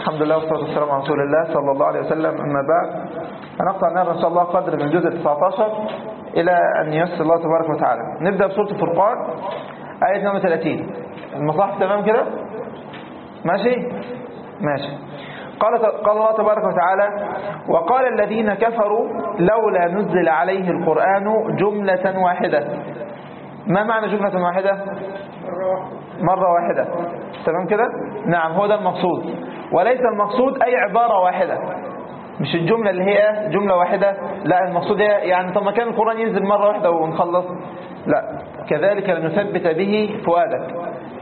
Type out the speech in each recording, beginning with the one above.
الحمد لله والصلاة والسلام على رسول الله صلى الله عليه وسلم أما بعد هنقطع النهارده إن شاء الله قدر من الجزء 19 إلى أن ييسر الله تبارك وتعالى نبدأ بسورة الفرقان آية 32 المصاحف تمام كده ماشي ماشي قال قال الله تبارك وتعالى وقال الذين كفروا لولا نزل عليه القرآن جملة واحدة ما معنى جملة واحدة مرة واحدة تمام كده نعم هو ده المقصود وليس المقصود أي عبارة واحدة مش الجملة اللي هي جملة واحدة لا المقصود هي يعني طب ما كان القرآن ينزل مرة واحدة ونخلص لا كذلك لنثبت به فؤادك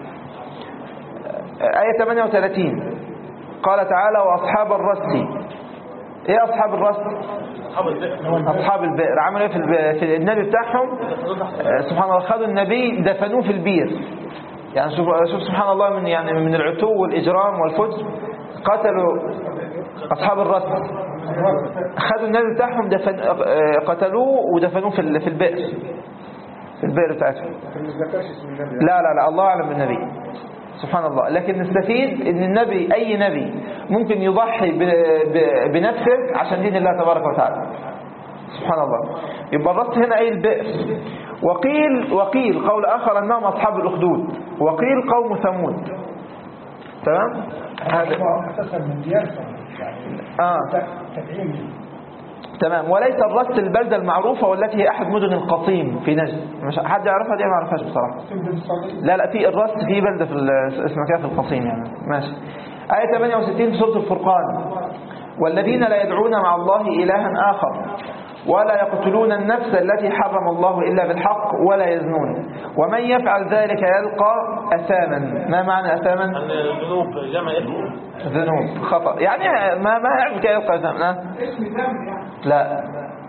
آية 38 قال تعالى وأصحاب الرس ايه أصحاب الرس أصحاب البئر عملوا ايه في, الب... في النبي بتاعهم سبحان الله خدوا النبي دفنوه في البير يعني شوف, شوف سبحان الله من يعني من العتو والإجرام والفجر قتلوا أصحاب الرس خدوا النبي بتاعهم دفن قتلوه ودفنوه في في البئر في البئر بتاعتهم لا لا لا الله أعلم بالنبي سبحان الله لكن نستفيد ان النبي اي نبي ممكن يضحي بنفسه عشان دين الله تبارك وتعالى سبحان الله يبقى الرص هنا اي البئر وقيل وقيل قول اخر انهم اصحاب الاخدود وقيل قوم ثمود تمام هذا اساسا من ديانته اه تدعيم تمام وليس الرس البلدة المعروفة والتي هي أحد مدن القصيم في نجد مش حد يعرفها دي ما اعرفهاش بصراحة لا لا في الرس في بلدة في اسمها كده في القصيم يعني ماشي آية 68 في سورة الفرقان والذين لا يدعون مع الله إلها آخر ولا يقتلون النفس التي حرم الله إلا بالحق ولا يزنون ومن يفعل ذلك يلقى أثاما ما معنى أثاما الذنوب جمع اسم ذنوب خطأ يعني ما ما يعرف كيف يلقى أثاما لا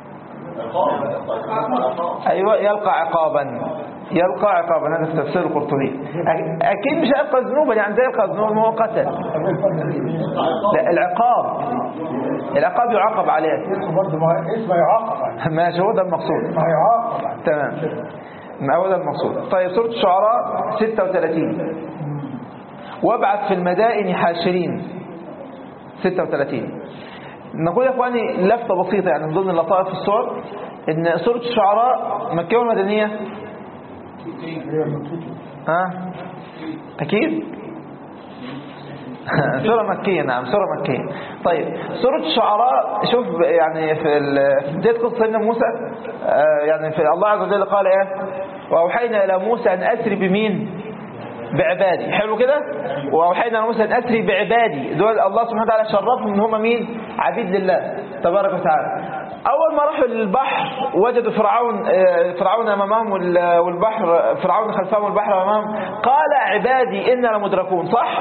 أيوة يلقى عقابا يلقى عقابا هذا في تفسير القرطبي أكيد مش هيلقى ذنوبا يعني زي يلقى ذنوبا ما هو قتل لا العقاب العقاب يعاقب عليه اسمه برضه ما اسمه يعاقب عليه. ماشي هو ده المقصود ما يعاقب عليه. تمام ما هو ده المقصود طيب سورة الشعراء 36 وابعث في المدائن حاشرين 36 نقول يا اخواني لفتة بسيطة يعني من ضمن اللطائف في السور ان سورة الشعراء مكية ولا مدنية هي مكتوبة. ها اكيد سورة مكية نعم سورة مكية طيب سورة الشعراء شوف يعني في ال- في بداية قصة سيدنا موسى آه، يعني في الله عز وجل قال ايه وأوحينا إلى موسى أن أسري بمين بعبادي حلو كده وأوحينا إلى موسى أن أسري بعبادي دول الله سبحانه وتعالى شرفهم ان هم مين عبيد لله تبارك وتعالى أول ما راحوا للبحر وجدوا فرعون آه، فرعون أمامهم وال- والبحر فرعون خلفهم والبحر أمامهم قال عبادي إنا لمدركون صح؟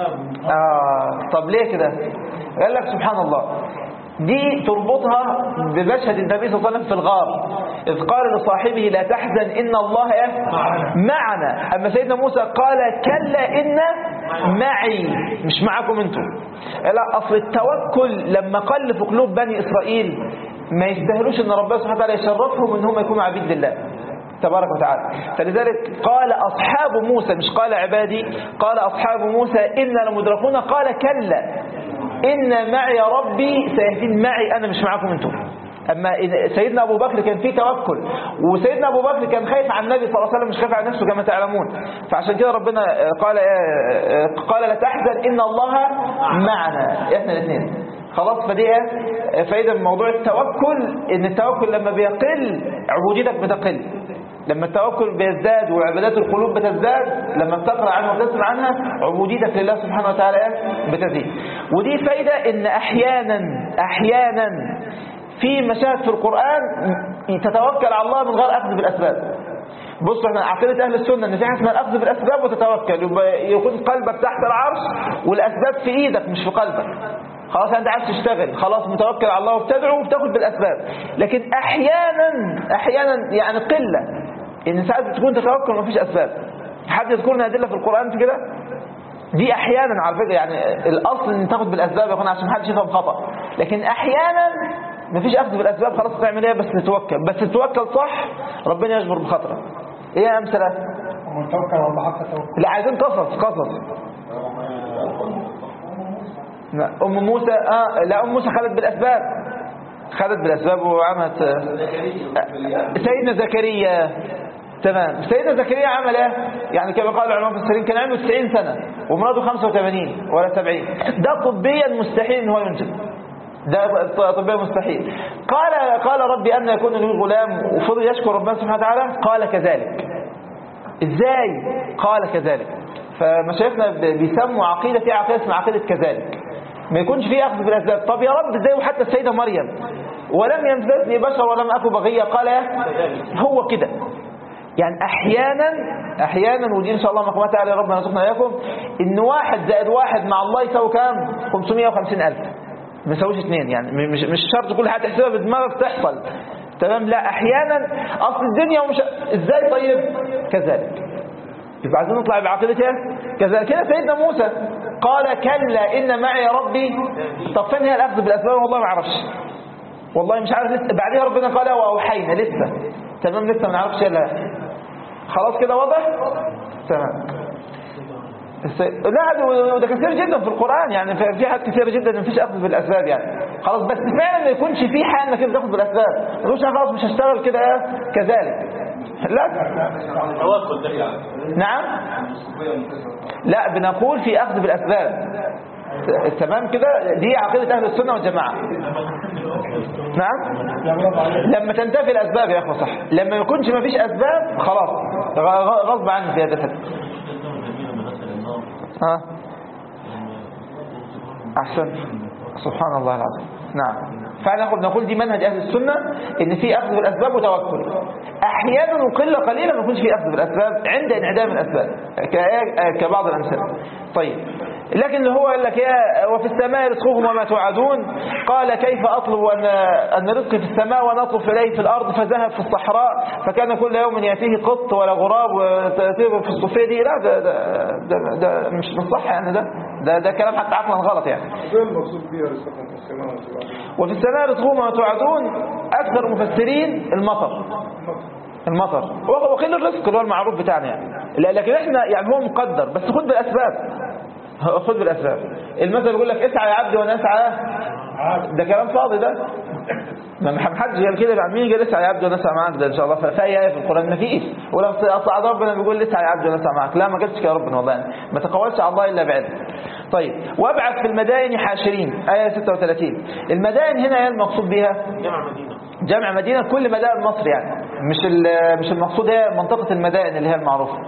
آه طب ليه كده؟ قال لك سبحان الله دي تربطها بمشهد النبي صلى الله عليه وسلم في الغار إذ قال لصاحبه لا تحزن إن الله إيه؟ معنا أما سيدنا موسى قال كلا إن معي مش معكم أنتم لا أصل التوكل لما قل في قلوب بني إسرائيل ما يستاهلوش ان ربنا سبحانه وتعالى يشرفهم ان هم يكونوا عبيد لله تبارك وتعالى فلذلك قال أصحاب موسى مش قال عبادي قال أصحاب موسى إنا لمدركون قال كلا إن معي ربي سيهدين معي أنا مش معكم أنتم أما إذا- سيدنا أبو بكر كان فيه توكل وسيدنا أبو بكر كان خايف عن النبي صلى الله عليه وسلم مش خايف عن نفسه كما تعلمون فعشان كده ربنا قال قال لا تحزن إن الله معنا إحنا الاثنين خلاص فدي ايه فايده من موضوع التوكل ان التوكل لما بيقل عبوديتك بتقل لما التوكل بيزداد وعبادات القلوب بتزداد لما بتقرا عنها وتسمع عنها عبوديتك لله سبحانه وتعالى ايه بتزيد ودي فايده ان احيانا احيانا في مشاهد في القران تتوكل على الله من غير اخذ بالاسباب بص احنا عقيده اهل السنه ان في حاجه اسمها الاخذ بالاسباب وتتوكل يبقى يكون قلبك تحت العرش والاسباب في ايدك مش في قلبك خلاص انت عايز تشتغل خلاص متوكل على الله وبتدعو وبتاخد بالاسباب لكن احيانا احيانا يعني قله ان ساعات تكون تتوكل ومفيش اسباب حد يذكر لنا ادله في القران في كده دي احيانا على فكره يعني الاصل ان تاخد بالاسباب يكون عشان محدش يفهم خطا لكن احيانا مفيش اخذ بالاسباب خلاص تعمل ايه بس تتوكل بس تتوكل صح ربنا يجبر بخاطرك ايه امثله ومن توكل على الله حق توكل لا عايزين قصص قصص لا ام موسى اه لا ام موسى خدت بالاسباب خدت بالاسباب وعملت آه، سيدنا زكريا تمام سيدنا زكريا عمل ايه يعني كما قال العلماء المفسرين كان عنده 90 سنه ومراته 85 ولا 70 ده طبيا مستحيل ان هو ينجب ده طبيا مستحيل قال قال ربي ان يكون لي غلام وفضل يشكر ربنا سبحانه وتعالى قال كذلك ازاي قال كذلك فمشايخنا ب- بيسموا عقيده في عقيده اسمها عقيده كذلك ما يكونش فيه اخذ بالاسباب طب يا رب ازاي وحتى السيده مريم ولم يمسسني بشر ولم اكن بغيا قال هو كده يعني احيانا احيانا ودي ان شاء الله مقامات تعالى ربنا يرزقنا اياكم ان واحد زائد واحد مع الله يساوي كام 550 الف ما يساويش اثنين يعني م- مش مش شرط كل حاجه تحسبها بدماغك تحصل تمام لا احيانا اصل الدنيا ومش ازاي طيب كذلك يبقى عايزين نطلع بعقيدة ايه كذلك كده سيدنا موسى قال كلا ان معي ربي طب فين هي الاخذ بالاسباب والله ما اعرفش والله مش عارف لسه بعدها ربنا قال واوحينا لسه تمام لسه ما نعرفش ايه اللي هيحصل. خلاص كده واضح تمام الس- لا ده- وده كثير جدا في القرآن يعني في في حاجات كثيرة جدا ما فيش أخذ بالأسباب يعني خلاص بس فعلا ما يكونش في حال انك انت تاخد بالأسباب ما تقولش أنا خلاص مش هشتغل كده إيه؟ كذلك لا توكل ده يعني نعم لا بنقول في أخذ بالأسباب تمام كده دي عقيدة أهل السنة والجماعة نعم لما تنتفي الأسباب يا أخوة صح لما يكونش ما فيش أسباب خلاص غ- غ- غصب عني في هذا الحد ها أحسن سبحان الله العظيم نعم فعلا نقول نقول دي منهج أهل السنة إن في أخذ بالأسباب وتوكل أحيانا وقلة قليلة ما يكونش في أخذ بالأسباب عند انعدام الأسباب ك- كبعض الأمثلة طيب لكن اللي هو قال لك يا وفي السماء رزقكم وما توعدون قال كيف أطلب أن أن رزقي في السماء وأنا أطلب إليه في الأرض فذهب في الصحراء فكان كل يوم يأتيه قط ولا غراب وتأتيه في الصفية دي لا ده, ده, ده, ده مش مش صح يعني ده ده, ده كلام حتى عقلا غلط يعني فين المقصود بيها رزقكم في السماء والارض وفي السماء رزقكم وما توعدون أكثر المفسرين المطر المطر وهو وقيل الرزق اللي هو المعروف بتاعنا يعني لا لكن احنا يعني هو مقدر بس خد بالأسباب خد بالأسباب المثل يقول لك اسعى يا عبدي وانا اسعى ده كلام فاضي ده ما ما حدش قال كده بعد مين قال اسعى يا عبدي وانا اسعى معاك ده ان شاء الله ففي ايه في القران ما فيش ولا اصعد ربنا بيقول اسعى يا عبدي وانا اسعى معاك لا ما قالش كده يا ربنا والله يعني ما تقولش على الله الا بعلم طيب وابعث في المدائن حاشرين ايه 36 المدائن هنا ايه المقصود بها جامع مدينة جمع مدينه كل مدائن مصر يعني مش ال- مش المقصود هي منطقه المدائن اللي هي المعروفه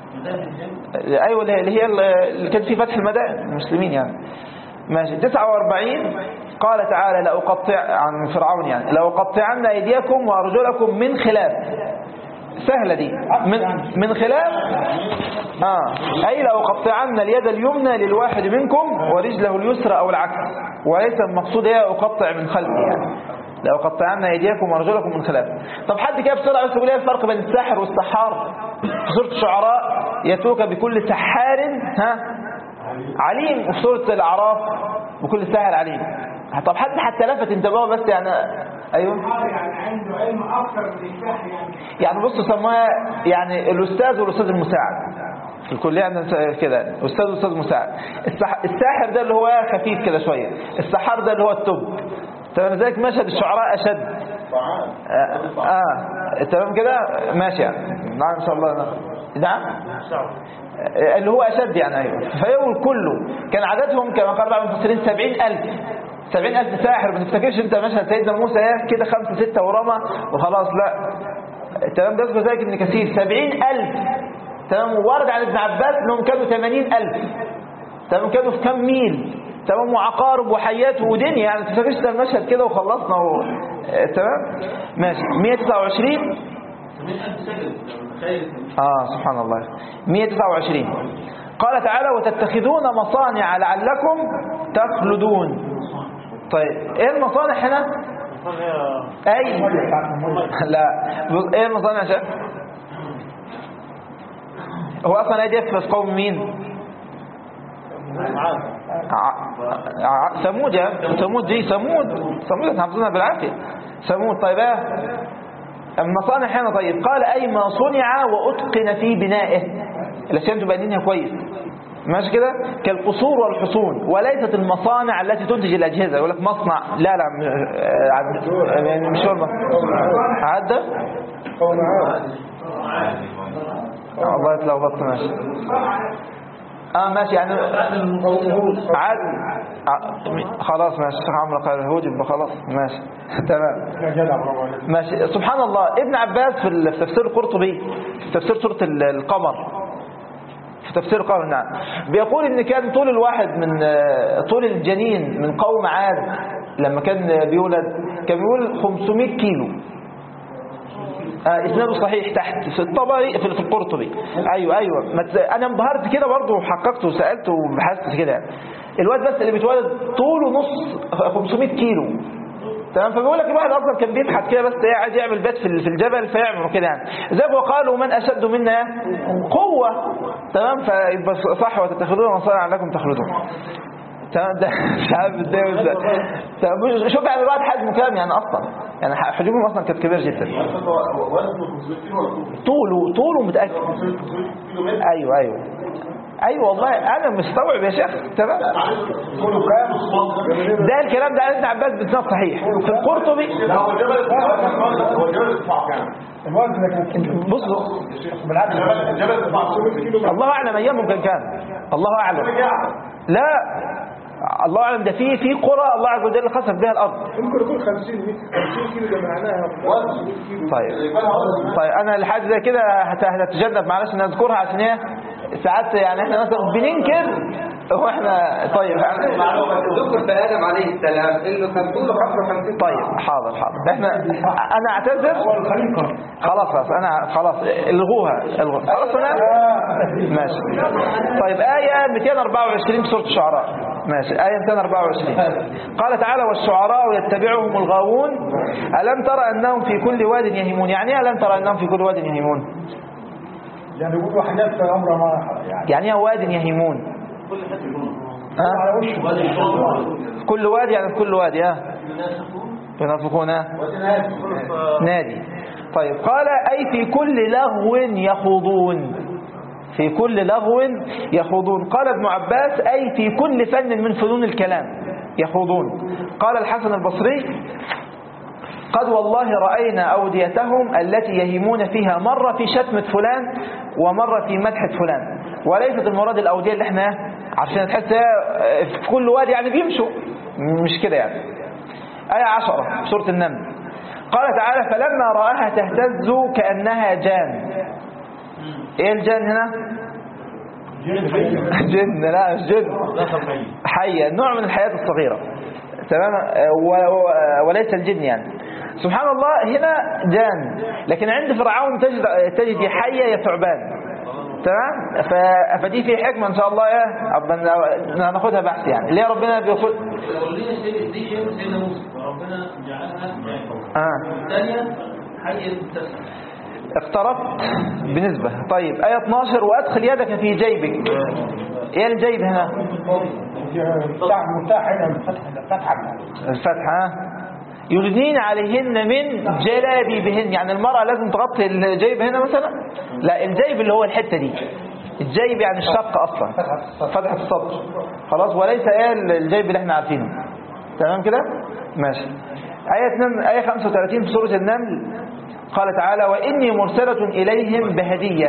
ايوه اللي هي- اللي هي اللي كانت في فتح المدائن المسلمين يعني ماشي 49 قال تعالى لأقطع عن فرعون يعني لأقطعن أيديكم وأرجلكم من خلاف سهلة دي من, من خلاف آه. أي لأقطعن اليد اليمنى للواحد منكم ورجله اليسرى أو العكس وليس المقصود هي أقطع من خلفي يعني لأقطعن أيديكم وأرجلكم من خلاف طب حد كده بسرعة بس يقول ايه الفرق بين الساحر والسحار في سورة الشعراء يتوك بكل سحار ها عليم وفي سورة الأعراف بكل ساحر عليم طب حد حتى لفت انتباهه بس يعني ايوه يعني عنده علم اكثر من السحر يعني يعني بصوا سموها يعني الاستاذ والاستاذ المساعد في الكليه عندنا كده استاذ واستاذ مساعد السح... الساحر ده اللي هو خفيف كده شويه السحار ده اللي هو التوب تمام ذلك مشهد الشعراء اشد اه, آه. تمام كده ماشي يعني نعم ان شاء الله نعم آه، اللي هو اشد يعني ايوه فيقول كله كان عددهم كما قال بعض المفسرين 70000 70000 ساحر ما تفتكرش انت مشهد سيدنا موسى ايه كده خمسة ستة ورمى وخلاص لا تمام ده ذلك ابن كثير 70000 تمام وورد عن ابن عباس انهم كانوا 80000 تمام كانوا في كم ميل تمام وعقارب وحيات ودنيا يعني تفتكرش ده المشهد كده وخلصنا و... آه، تمام ماشي 129 اه سبحان الله 129 قال تعالى وتتخذون مصانع لعلكم تخلدون طيب ايه المصانع هنا اي لا بص، ايه المصانع يا شيخ هو اصلا ايه دي في قوم مين ع- ع- ثمود يا ثمود دي ثمود ثمود احنا حافظينها بالعافيه ثمود طيب ايه المصانع هنا طيب قال اي ما صنع واتقن في بنائه الاشياء انتوا بانينها كويس ماشي كده كالقصور والحصون وليست المصانع التي تنتج الأجهزة يقول لك مصنع لا لا م- آه، عد- يعني مش هو المصنع. عدى آه، والله اتلخبطت ماشي اه ماشي يعني عاد ع- خلاص ماشي الشيخ عمرو قال الهود يبقى خلاص ماشي تمام يا جدع برافو عليك ماشي سبحان الله ابن عباس في ال- في تفسير القرطبي في تفسير سورة ال- القمر في تفسير القمر نعم بيقول ان كان طول الواحد من آه، طول الجنين من قوم عاد لما كان بيولد كان بيقول 500 كيلو آه اسناده صحيح تحت في الطبري في في القرطبي ايوه ايوه ما تز- انا انبهرت كده برضه وحققت وسالت وبحثت كده يعني. الواد بس اللي بيتولد طوله نص 500 كيلو تمام فبيقول لك الواحد اصلا كان بيبحث كده بس ايه عايز يعمل بيت في ال- في الجبل فيعمل كده يعني زي ما قالوا من اشد منا قوه تمام فيبقى صح وتتخذون مصانع لكم تخلدون تمام ده مش عارف ازاي وازاي تمام، شوف يعني الواحد حجمه كام يعني اصلا يعني حجمهم اصلا كانت كبير جدا طوله طوله متاكد ايوه ايوه ايوه والله انا مستوعب يا شيخ تمام ده الكلام ده عن ابن عباس بسناد صحيح في القرطبي الوزن ده كان بصوا بالعكس الله اعلم ايامهم كان كام الله اعلم لا الله اعلم ده في في قرى الله عز وجل خسف بها الارض ممكن يكون 50 100 50 كيلو ده معناها 500 كيلو طيب طيب انا لحد زي كده هت- هتتجنب معلش ان اذكرها عشان هي ساعات يعني احنا مثلا بننكر واحنا طيب ذكر في ادم عليه السلام انه كان طوله 55 طيب حاضر حاضر احنا انا اعتذر خلاص خلاص انا خلاص الغوها الغوها خلاص انا ماشي طيب آية 224 في سورة الشعراء ماشي آية 224 قال تعالى والشعراء يتبعهم الغاوون ألم ترى أنهم في كل واد يهيمون يعني إيه ألم ترى أنهم في كل واد يهيمون يعني بيقولوا حاجات في عمره ما يعني يعني إيه واد يهيمون ها؟ على وشه كل واد يعني في كل وادي ها ينافقون ها؟ نادي طيب قال أي في كل لغو يخوضون في كل لغو يخوضون قال ابن عباس أي في كل فن من فنون الكلام يخوضون قال الحسن البصري قد والله رأينا أوديتهم التي يهيمون فيها مرة في شتمة فلان ومرة في مدحة فلان وليست المراد الأودية اللي احنا عشان تحس هي في كل وادي يعني بيمشوا مش كده يعني آية عشرة سورة النمل قال تعالى فلما رآها تهتز كأنها جان ايه الجان هنا جن لا مش جن حية نوع من الحياة الصغيرة تمام و- و- وليس الجن يعني سبحان الله هنا جان لكن عند فرعون تجد تجد حية يا ثعبان تمام ف- فدي في حكمة ان شاء الله يا أبقى هناخدها بحث يعني ليه ربنا بيقول ولينا سيد دي شيء سيدنا موسى وربنا جعلها مائة. اه الثانية حي تسعة اقتربت بنسبة طيب آية 12 وأدخل يدك في جيبك ايه الجيب هنا مفتاح مفتاح هنا فتح فتحه الفتحة يدنين عليهن من جلابيبهن يعني المرأة لازم تغطي الجيب هنا مثلا لا الجيب اللي هو الحتة دي الجيب يعني الشق أصلا فتحة الصدر خلاص وليس ايه الجيب اللي احنا عارفينه تمام كده ماشي آية 2 آية 35 في سورة النمل قال تعالى وإني مرسلة إليهم بهدية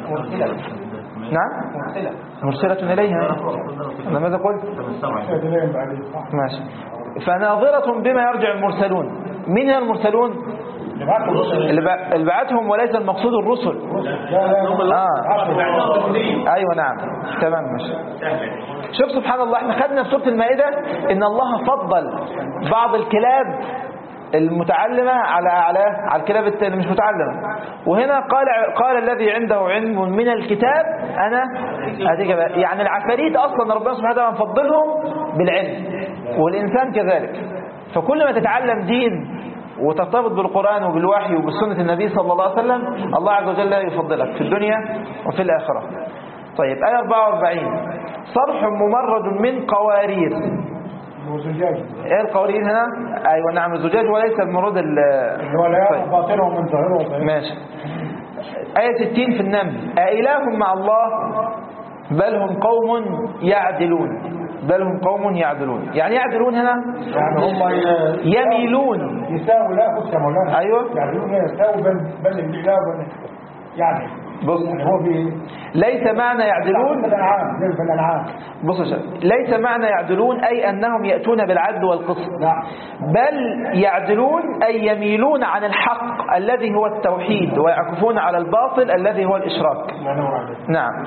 نعم مرسلة إليهم أنا ماذا قلت دليل بعدين صح ماشي فناظرة بما يرجع المرسلون مين هي المرسلون اللي بعته اللي بع- اللي بعتهم وليس المقصود الرسل لا لا آه. ايوه نعم تمام ماشي شوف سبحان الله احنا خدنا في سوره المائده ان الله فضل بعض الكلاب المتعلمه على على على الكلاب الت- اللي مش متعلمه وهنا قال قال الذي عنده علم من الكتاب انا اديك بقى. يعني العفاريت اصلا ربنا سبحانه وتعالى مفضلهم بالعلم والانسان كذلك فكل ما تتعلم دين وترتبط بالقرآن وبالوحي وبسنة النبي صلى الله عليه وسلم الله عز وجل يفضلك في الدنيا وفي الآخرة طيب آية 44 صرح ممرد من قوارير وزجاج ايه القوارير هنا ايوه نعم الزجاج وليس المرود ال اللي هو لا يعرف طيب. باطنه من ظاهره ماشي آية 60 في النمل أإله مع الله بل هم قوم يعدلون بل هم قوم يعدلون يعني يعدلون هنا يعني هم ي- يميلون يساووا لا بص يا مولانا أيوة. يعني هم يساووا بل بل الإله بل يعني بص يعني هو في ليس معنى يعدلون الأنعام زي في الأنعام بص يا شباب ليس معنى يعدلون أي أنهم يأتون بالعدل والقسط لا بل يعدلون أي يميلون عن الحق الذي هو التوحيد ويعكفون على الباطل الذي هو الإشراك لا نور عليك نعم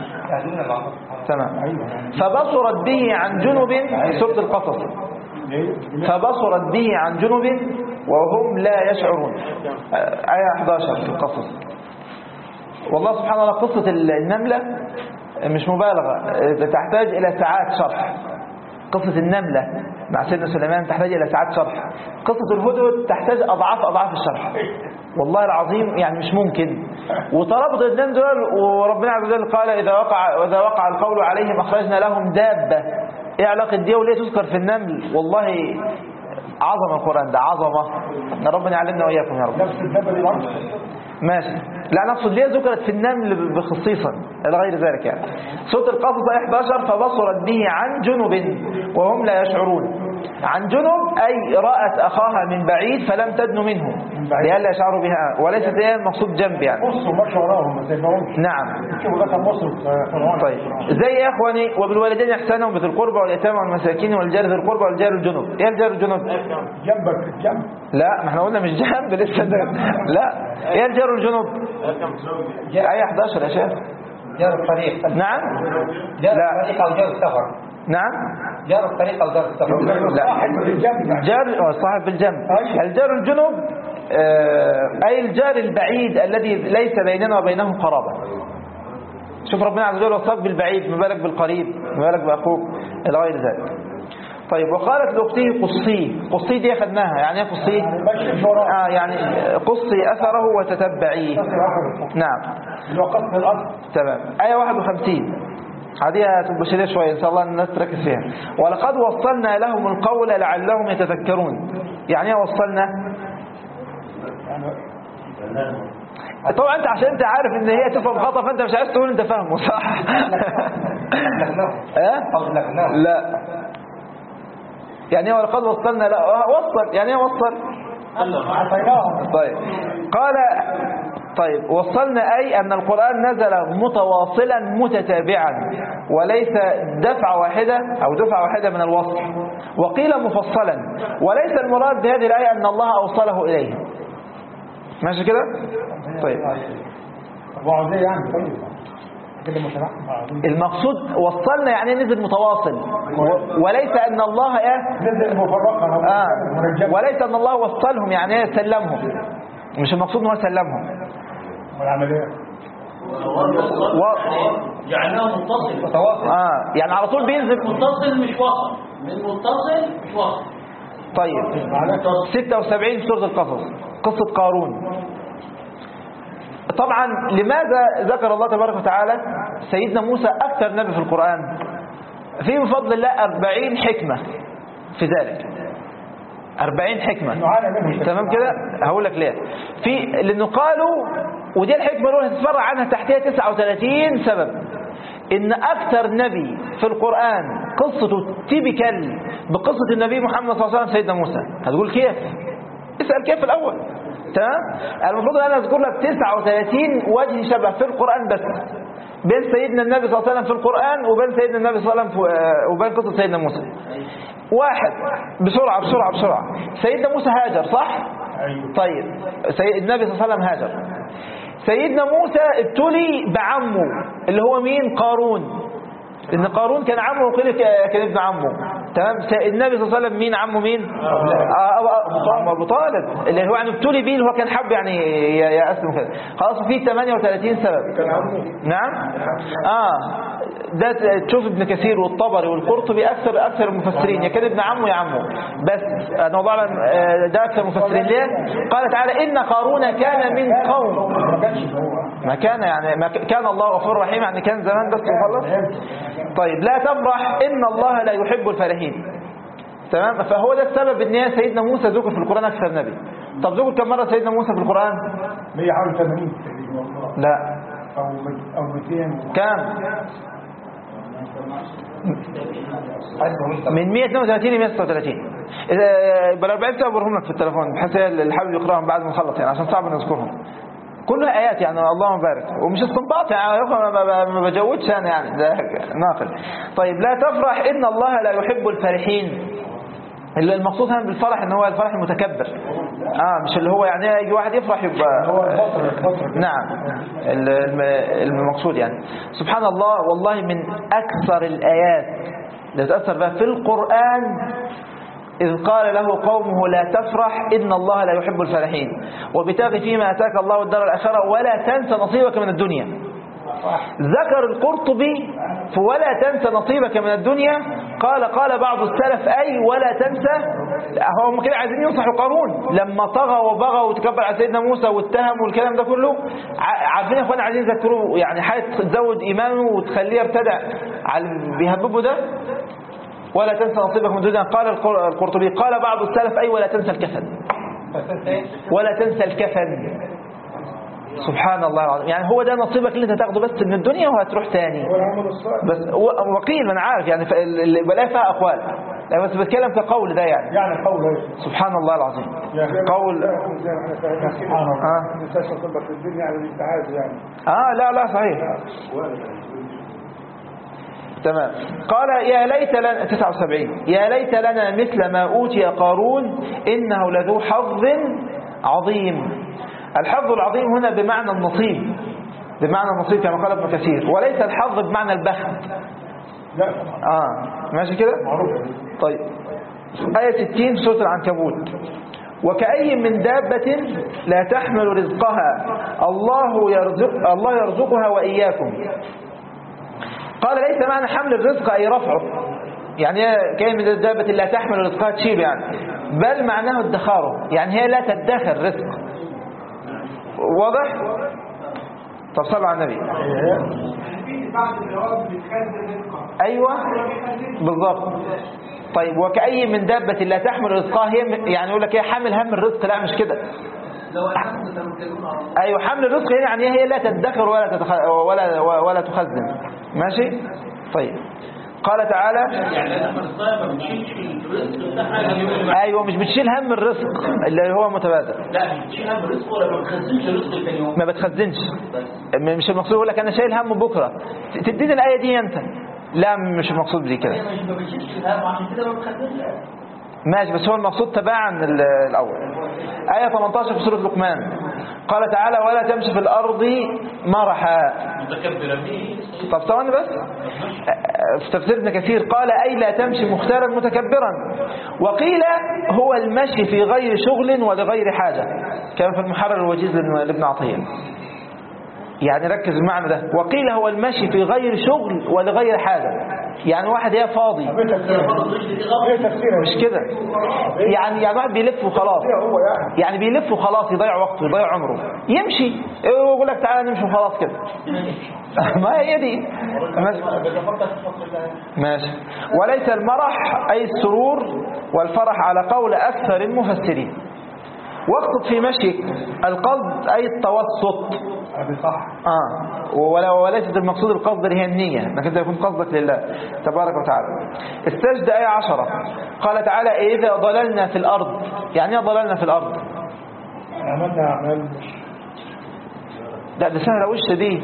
تمام أيوة يعني فبصرت به عن جنب سورة القصص ليه؟ فبصرت به عن جنب وهم لا يشعرون آية 11 في القصص والله سبحانه وتعالى قصة النملة مش مبالغة تحتاج إلى ساعات شرح قصة النملة مع سيدنا سليمان تحتاج إلى ساعات شرح قصة الهدهد تحتاج أضعاف أضعاف الشرح والله العظيم يعني مش ممكن وترابط الاثنين دول وربنا عز وجل قال إذا وقع وإذا وقع القول عليهم أخرجنا لهم دابة إيه علاقة دي وليه تذكر في النمل والله عظمة القرآن ده عظمة ربنا يعلمنا وإياكم يا رب نفس الدبل الأرض ماشي لا نقصد ليه ذكرت في النمل بخصيصا إلى غير ذلك يعني سورة القصص آية 11 فبصرت به عن جنب وهم لا يشعرون عن جنب أي رأت أخاها من بعيد فلم تدن منه بعيد. لئلا يشعروا بها وليست هي المقصود جنب يعني بصوا ماشي وراهم ما سيبهمش نعم شوفوا ده كان مصر في فرعون طيب زي يا اخواني وبالوالدين احسانا وبذي القربى واليتامى والمساكين والجار ذي القربى والجار الجنب ايه الجار الجنب جنبك جنب لا ما احنا قلنا مش جنب لسه ده لا ايه الجار الجنب ايه 11 يا شيخ جار الطريق نعم جار لا. الطريق أو جار السفر نعم جار الطريق أو جار السفر لا. صاحب الجنب يعني. جار آه، صاحب بالجنب أيوة. الجار الجنب آه، أي الجار البعيد الذي ليس بيننا وبينه قرابة شوف ربنا عز وجل وصاك بالبعيد ما بالك بالقريب ما بالك بأخوك إلى غير ذلك طيب وقالت لأخته قصي قصي دي أخذناها يعني ايه قصي يعني ماشي وراه آه يعني قصي أثره وتتبعيه نفس الآخر. نعم اللي هو قصد الأرض تمام آية 51 هذه هتبقى شديدة شوية إن شاء الله الناس تركز فيها ولقد وصلنا لهم القول لعلهم يتذكرون يعني ايه وصلنا طبعا انت عشان انت عارف ان هي تفهم خطأ فانت مش عايز تقول انت فاهمه صح اه أو لكناه لا يعني ايه ولقد وصلنا لا آه، وصل يعني ايه وصل أعطيناهم طيب قال طيب وصلنا أي أن القرآن نزل متواصلا متتابعا وليس دفعة واحدة أو دفعة واحدة من الوصل وقيل مفصلا وليس المراد بهذه الآية أن الله أوصله إليه ماشي كده طيب وعزيه يعني طيب كده مش هنعرف. المقصود وصلنا يعني نزل متواصل و- وليس أن الله إيه نزل مفرقا هو آه مرجع وليس أن الله وصلهم يعني إيه سلمهم مش المقصود أنه سلمهم والعملية و... جعلناه متصل متواصل آه يعني على طول بينزل متصل مش وصل من متصل مش وصل طيب 76 في سورة القصص قصة قارون طبعا لماذا ذكر الله تبارك وتعالى سيدنا موسى أكثر نبي في القرآن في بفضل الله 40 حكمة في ذلك 40 حكمة نعانى منه تمام كده هقول لك ليه في لانه قالوا ودي الحكمه اللي هتتفرع عنها تحتها 39 سبب ان اكثر نبي في القران قصته تيبيكال بقصه النبي محمد صلى الله عليه وسلم سيدنا موسى هتقول كيف اسال كيف الاول تمام المفروض ان انا اذكر لك 39 وجه شبه في القران بس بين سيدنا النبي صلى الله عليه وسلم في القران وبين سيدنا النبي صلى الله عليه وسلم في آه، وبين قصه سيدنا موسى واحد بسرعه بسرعه بسرعه سيدنا موسى هاجر صح أيوه طيب سيد النبي صلى الله عليه وسلم هاجر سيدنا موسى ابتلي بعمه اللي هو مين قارون ان قارون كان عمه وقيل ك- كان ابن عمه تمام س- النبي صلى الله عليه وسلم مين عمه مين آه، أبو- عم ابو طالب اللي هو يعني ابتلي بيه اللي هو كان حب يعني ي- يأسلم كده خلاص في 38 سبب كان عمه نعم اه ده ت- تشوف ابن كثير والطبري والقرطبي اكثر اكثر المفسرين يا كان ابن عمه يا عمه بس انا والله اعلم آه، ده اكثر المفسرين ليه قال تعالى ان قارون كان من قوم ما كانش هو ما كان يعني ما ك- كان الله غفور رحيم يعني كان زمان بس وخلص طيب لا تفرح ان الله لا يحب الفرحين تمام فهو ده السبب ان هي سيدنا موسى ذكر في القران اكثر نبي طب ذكر كم مره سيدنا موسى في القران 180 تقريبا والله لا او مت- او 200 كام من 132 ل 136 إذا- يبقى ال 40 سنه بوريهم لك في التليفون بحيث اللي حابب يقراهم بعد ما نخلص يعني عشان صعب نذكرهم كلها ايات يعني اللهم بارك ومش استنباط يعني يا أخوة ما- ما ما بجودش انا يعني ده ناقل طيب لا تفرح ان الله لا يحب الفرحين اللي المقصود هنا بالفرح ان هو الفرح المتكبر اه مش اللي هو يعني يجي واحد يفرح يبقى هو البطل البطل نعم ال- الم- المقصود يعني سبحان الله والله من أكثر الآيات اللي تأثر بها في القرآن إذ قال له قومه لا تفرح إن الله لا يحب الفرحين وابتغ فيما أتاك الله الدار الآخرة ولا تنس نصيبك من الدنيا ذكر القرطبي في ولا تنسى نصيبك من الدنيا قال قال بعض السلف أي ولا تنسى هم كده عايزين ينصحوا قارون لما طغى وبغى وتكبر على سيدنا موسى واتهم والكلام ده كله ع- عارفين يا اخوانا عايزين يذكروه يعني حاجه تزود ايمانه وتخليه يرتدع على اللي بيهببه ده ولا تنسى نصيبك من الدنيا قال القر- القرطبي قال بعض السلف أي ولا تنسى الكفن ولا تنسى الكفن سبحان الله العظيم يعني هو ده نصيبك اللي انت تاخده بس من الدنيا وهتروح تاني هو العمل الصالح بس و- وقيل ما انا عارف يعني ف- اللي بلاقي فيها اقوال لا بس بتكلم كقول ده يعني يعني قول ايه سبحان الله العظيم يعني قول زي ما احنا فاهمين سبحان آه. الله ما تنساش نصيبك في الدنيا على الابتعاد يعني اه لا لا صحيح تمام قال يا ليت لنا 79 يا ليت لنا مثل ما أوتي قارون إنه لذو حظ عظيم الحظ العظيم هنا بمعنى النصيب بمعنى النصيب كما قال ابن كثير وليس الحظ بمعنى البخت لا آه ماشي كده معروف طيب آية 60 سورة العنكبوت وكأي من دابة لا تحمل رزقها الله يرزق الله يرزقها وإياكم قال ليس معنى حمل الرزق أي رفعه يعني هي كأي من الدابة لا تحمل رزقها تشيله يعني بل معناه ادخاره يعني هي لا تدخر رزق واضح؟ طب صلوا على النبي أيوة بالضبط طيب وكأي من دابة لا تحمل رزقها هي يعني يقول لك هي حامل هم الرزق لا مش كده لو أنتم تتكلمون عن ايوه حمل الرزق هنا يعني هي لا تدخر ولا تتخ... ولا ولا تخزن ماشي طيب قال تعالى يعني لما الصائم ما بتشيلش الرزق بتاعها اليوم ايوه مش بتشيل هم الرزق اللي هو متبادل لا بتشيل هم الرزق ولا ما بتخزنش الرزق ثاني يوم ما بتخزنش بس مش المقصود يقول لك انا شايل هم بكره تديني الايه دي انت لا مش المقصود دي كده هي مش ما بتشيلش الهم عشان كده ما بتخزنش ماشي بس هو المقصود تباعا ال- الأول آية 18 في سورة لقمان قال تعالى ولا تمشي في الأرض مرحا متكبرة دي طب ثواني بس في تفسير ابن كثير قال أي لا تمشي مختارا متكبرا وقيل هو المشي في غير شغل ولغير حاجة كما في المحرر الوجيز لابن لابن عطية يعني ركز المعنى ده وقيل هو المشي في غير شغل ولغير حاجة يعني واحد هي فاضي ايه تفسيرها ايه تفسيرها مش كده يعني يعني واحد بيلف وخلاص ايه هو يعني يعني بيلف وخلاص يضيع وقته يضيع عمره يمشي يقول لك تعالى نمشي وخلاص كده ما هي دي ماشي. ماشي وليس المرح أي السرور والفرح على قول أكثر المفسرين واقصد في مشيك القصد أي التوسط هذه صح آه ولا وليست المقصود القصد اللي هي النية انك انت يكون قصدك لله تبارك وتعالى السجدة آية عشرة قال تعالى إذا ضللنا في الأرض يعني ايه ضللنا في الأرض عملنا اعمال مش لا ده سهلة وش دي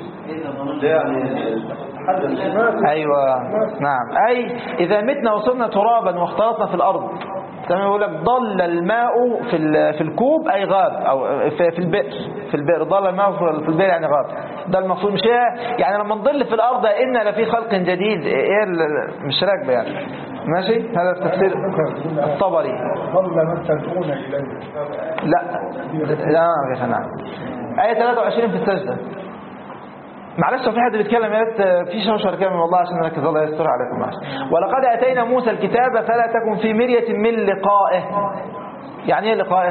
مات أيوة نعم أي إذا متنا وصرنا ترابا واختلطنا في الأرض كما يقول لك ضل الماء في ال- في الكوب أي غاب أو في في البئر في البئر ضل الماء في في البئر يعني غاب ده المقصود مش هي يعني لما نضل في الأرض إن لفي خلق جديد إيه ال- مش راكبة يعني ماشي هذا التفسير الطبري ظل من تدعون اليه لا لا يا أخي نعم آية 23 في السجدة معلش لو في حد بيتكلم يا ريت في شوشر كده من والله عشان نركز الله يستر عليكم معلش ولقد اتينا موسى الكتاب فلا تكن في مرية من لقائه يعني ايه لقائه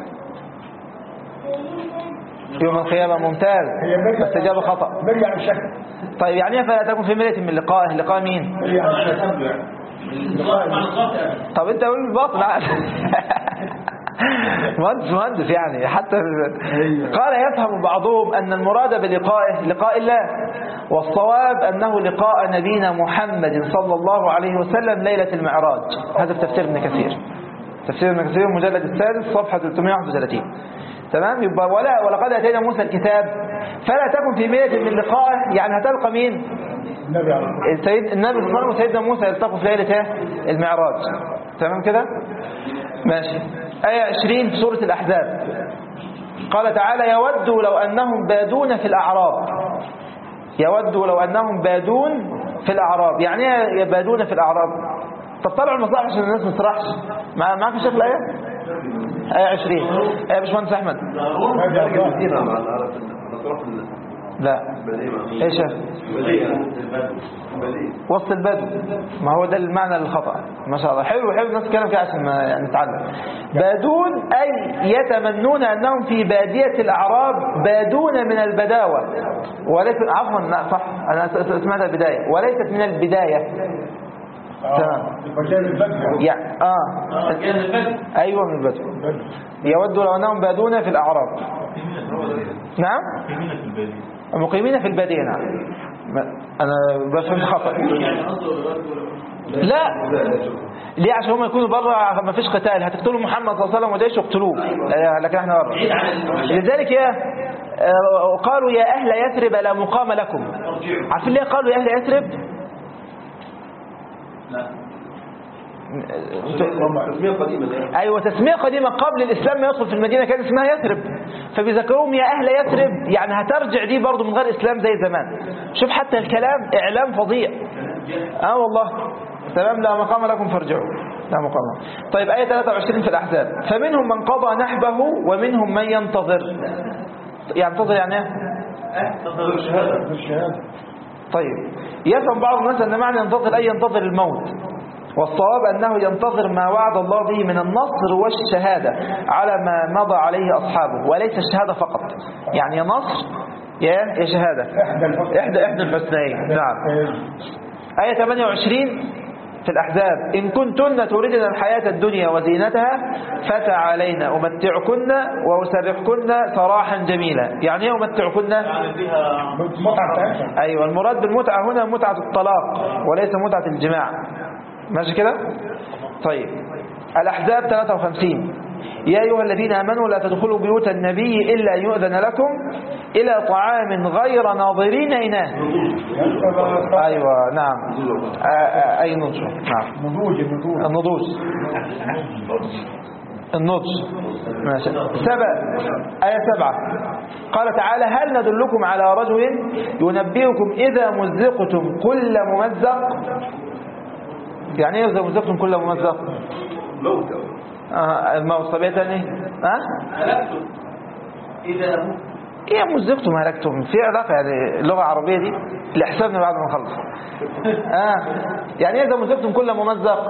يوم القيامة ممتاز هي مرية بس إجابة خطأ مرية عن شكل طيب يعني ايه فلا تكن في مرية من لقائه لقاء مين مرية عن شكل الإنصاف مع القاطع طب انت قول الباطل مهندس مهندس يعني حتى قال يفهم بعضهم أن المراد بلقائه لقاء الله والصواب أنه لقاء نبينا محمد صلى الله عليه وسلم ليلة المعراج هذا في تفسير ابن كثير تفسير ابن كثير المجلد السادس صفحة 331 تمام يبقى ولا ولقد اتينا موسى الكتاب فلا تكن في ميلة من لقائه يعني هتلقى مين النبي عليه الصلاة السيد النبي صلى الله عليه وسلم وسيدنا موسى يلتقوا في ليلة إيه؟ المعراج تمام كده ماشي آية 20 في سورة الأحزاب قال تعالى يود لو أنهم بادون في الأعراب يود لو أنهم بادون في الأعراب يعني ايه يبادون في الأعراب طب طلعوا المصاحف عشان الناس ما تسرحش مع- معاك شكل آية آية 20 آية يا باشمهندس أحمد لا ايش هذا؟ وسط البدو ما هو ده المعنى للخطأ ما شاء الله حلو حلو الناس تتكلم كده عشان ما يعني نتعلم بادون أي يتمنون أنهم في بادية الأعراب بادون من البداوة وليس عفوا لا صح أنا س- سمعت البداية وليست من البداية تمام. مكان البدء يعني آه اه كان الفجر أيوة من البدو يود لو أنهم بادون في الأعراب نعم مقيمين في البادية نعم ما- أنا بفهم خطأ يعني قصده الوقت لا ليه عشان هم يكونوا بره ما فيش قتال هتقتلوا محمد صلى الله عليه وسلم ودايش يقتلوه آه، لكن احنا بره بعيد عن المشاكل لذلك يا آه، قالوا يا اهل يثرب لا مقام لكم عارفين ليه قالوا يا اهل يثرب لا ايوه تسميه قديمه قبل الاسلام ما يدخل في المدينه كان اسمها يثرب فبيذكروهم يا اهل يثرب يعني هترجع دي برضو من غير اسلام زي زمان شوف حتى الكلام اعلام فظيع اه والله تمام لا مقام لكم فارجعوا لا مقام طيب آية 23 في الأحزاب فمنهم من قضى نحبه ومنهم من ينتظر ينتظر يعني ايه؟ الشهادة طيب يفهم بعض الناس أن معنى ينتظر أي ينتظر الموت والصواب أنه ينتظر ما وعد الله به من النصر والشهادة على ما مضى عليه أصحابه وليس الشهادة فقط يعني يا نصر يا يا شهادة إحدى الحسنى إحدى إحدى الحسنيين نعم آية 28 في الأحزاب إن كنتن تريدن الحياة الدنيا وزينتها فتعالينا أمتعكن وأسرحكن سراحا جميلا يعني إيه أمتعكن يعني فيها متعة بتاعتها أيوة المراد بالمتعة هنا متعة الطلاق وليس متعة الجماع ماشي كده طيب الأحزاب 53 يا أيها الذين آمنوا لا تدخلوا بيوت النبي إلا أن يؤذن لكم إلى طعام غير ناظرين إناه أيوة نعم آه، آه، أي نضج نعم نضوج النضوج النضوج النضج ماشي سبع آية سبعة قال تعالى هل ندلكم على رجل ينبئكم إذا مزقتم كل ممزق يعني ايه إذا مزقتم كل ممزق آه الموت طبيعي تاني ها هلكتم إذا مت ايه مزقتم هلكتم في علاقة يعني اللغة العربية دي لحسابنا بعد ما نخلص اه يعني ايه إذا مزقتم كل ممزق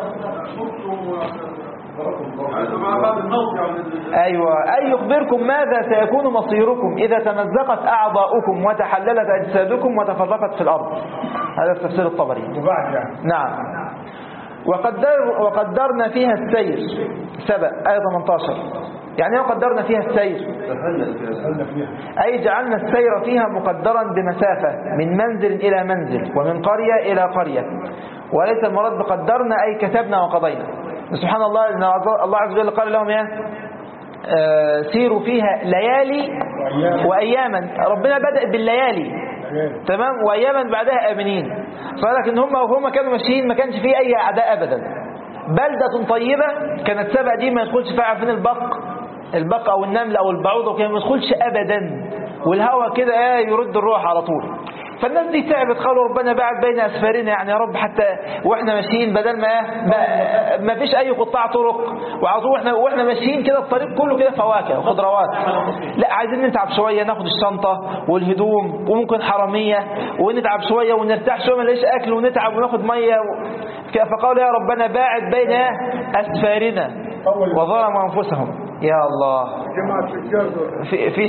أيوة أي يخبركم ماذا سيكون مصيركم إذا تمزقت أعضاؤكم وتحللت أجسادكم وتفرقت في الأرض هذا في تفسير الطبري وبعد يعني نعم وقدر وقدرنا فيها السير سبع آية 18 يعني ايه وقدرنا فيها السير دخلنا فيها أي جعلنا السير فيها مقدرا بمسافة من منزل إلى منزل ومن قرية إلى قرية وليس المراد بقدرنا أي كتبنا وقضينا سبحان الله إن الله عز وجل قال لهم يا آه، سيروا فيها ليالي وأياما ربنا بدأ بالليالي تمام وأياما بعدها آمنين فقال لك إن هم وهم كانوا ماشيين ما كانش فيه أي أعداء أبدا بلدة طيبة كانت سبع دي ما يدخلش فيها عارفين البق البق أو النمل أو البعوض وكان ما يدخلش أبدا والهواء كده ايه يرد الروح على طول فالناس دي تعبت قالوا ربنا باعد بين أسفارنا يعني يا رب حتى واحنا ماشيين بدل ما ايه ما, ما فيش أي قطاع طرق وعلى طول واحنا واحنا ماشيين كده الطريق كله كده فواكه وخضروات لا عايزين نتعب شوية ناخد الشنطة والهدوم وممكن حرامية ونتعب شوية ونرتاح شوية ما نلاقيش أكل ونتعب وناخد مية و... فقالوا يا ربنا باعد بين إيه؟ أسفارنا وظلموا أنفسهم يا الله جماعة التجار دول. في في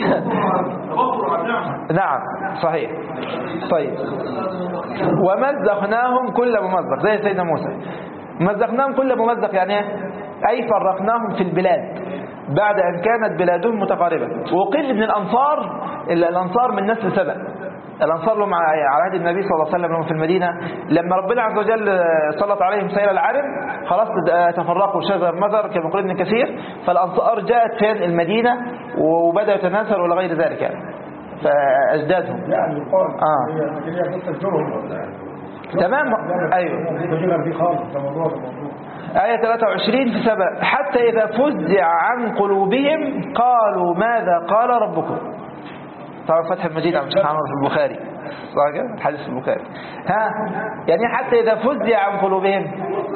نعم صحيح طيب ومزقناهم كل ممزق زي سيدنا موسى مزقناهم كل ممزق يعني ايه أي فرقناهم في البلاد بعد أن كانت بلادهم متقاربة وقيل من الأنصار إلا الأنصار من نسل سبأ الأنصار لهم على عهد النبي صلى الله عليه وسلم لهم في المدينة لما ربنا عز وجل سلط عليهم سيل العرم خلاص تفرقوا شجر مذر كما يقول ابن كثير فالأنصار جاءت فين المدينة وبدأوا يتناثروا إلى غير ذلك يعني فأجدادهم يعني يقال آه. هي هي قصه جرهم تمام أيوه بجيبها دي خالص ده موضوع ده موضوع آية 23 في سبع حتى إذا فزع عن قلوبهم قالوا ماذا قال ربكم طبعا فتح المجيد عن الشيخ عمر في البخاري صح كده الحديث في البخاري ها يعني حتى إذا فزع عن قلوبهم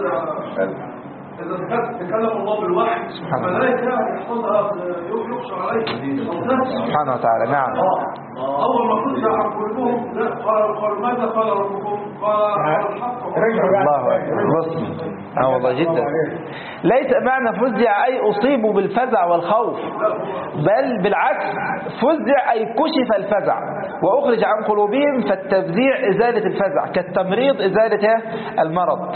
إذا تكلم الله بالوحي سبحان الله. الملائكة يحفظها يخشى عليه سبحانه وتعالى نعم أول ما فتح عن قلوبهم لا قال قال ماذا قال ربكم؟ قال قال الحق رجعوا يعني الله أكبر بص اه والله جدا ليس معنى فزع أي أصيبوا بالفزع والخوف بل بالعكس فزع أي كشف الفزع وأخرج عن قلوبهم فالتفزيع إزالة الفزع كالتمريض إزالة المرض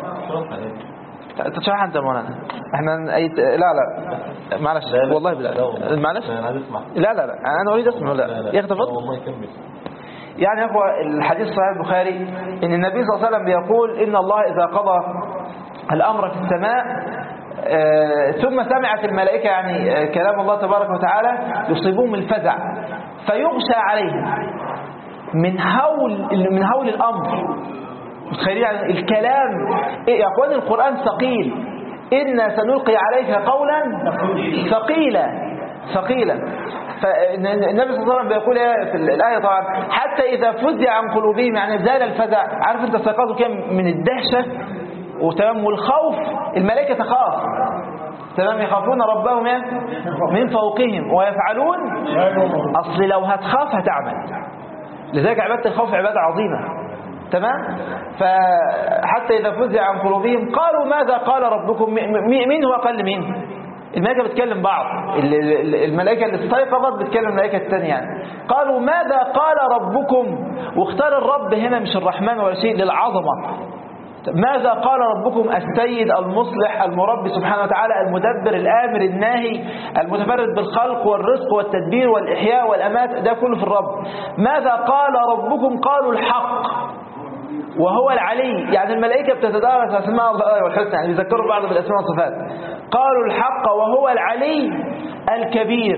تشرح أنت مولانا احنا أي... لا لا معلش والله بلا معلش انا عايز اسمع لا لا لا انا اريد اسمع لا يا اخي تفضل والله يكمل يعني يا اخوة الحديث صحيح البخاري ان النبي صلى الله عليه وسلم بيقول ان الله اذا قضى الامر في السماء آه، ثم سمعت الملائكة يعني آه، كلام الله تبارك وتعالى يصيبهم الفزع فيغشى عليهم من هول من هول الامر متخيلين يعني الكلام إيه يا اخوان القرآن ثقيل إنا سنلقي عليك قولا ثقيلا ثقيلا فالنبي صلى الله عليه وسلم بيقول ايه في الآية طبعا حتى إذا فزع عن قلوبهم يعني زال الفزع عارف انت استيقظوا كم من الدهشة وتمام والخوف الملائكة تخاف تمام يخافون ربهم إيه؟ من فوقهم ويفعلون أصل لو هتخاف هتعمل لذلك عبادة الخوف عبادة عظيمة تمام فحتى إذا فزع عن قلوبهم قالوا ماذا قال ربكم م- م- مين هو قال مين الملائكة بتكلم بعض ال- ال- الملائكة اللي استيقظت بتكلم الملائكة الثانية يعني قالوا ماذا قال ربكم واختار الرب هنا مش الرحمن ولا شيء للعظمة ماذا قال ربكم السيد المصلح المربي سبحانه وتعالى المدبر الآمر الناهي المتفرد بالخلق والرزق والتدبير والإحياء والأمات ده كله في الرب ماذا قال ربكم قالوا الحق وهو العلي يعني الملائكة بتتدارس أسماء الله والحسنى يعني بيذكروا بعض بالأسماء والصفات قالوا الحق وهو العلي الكبير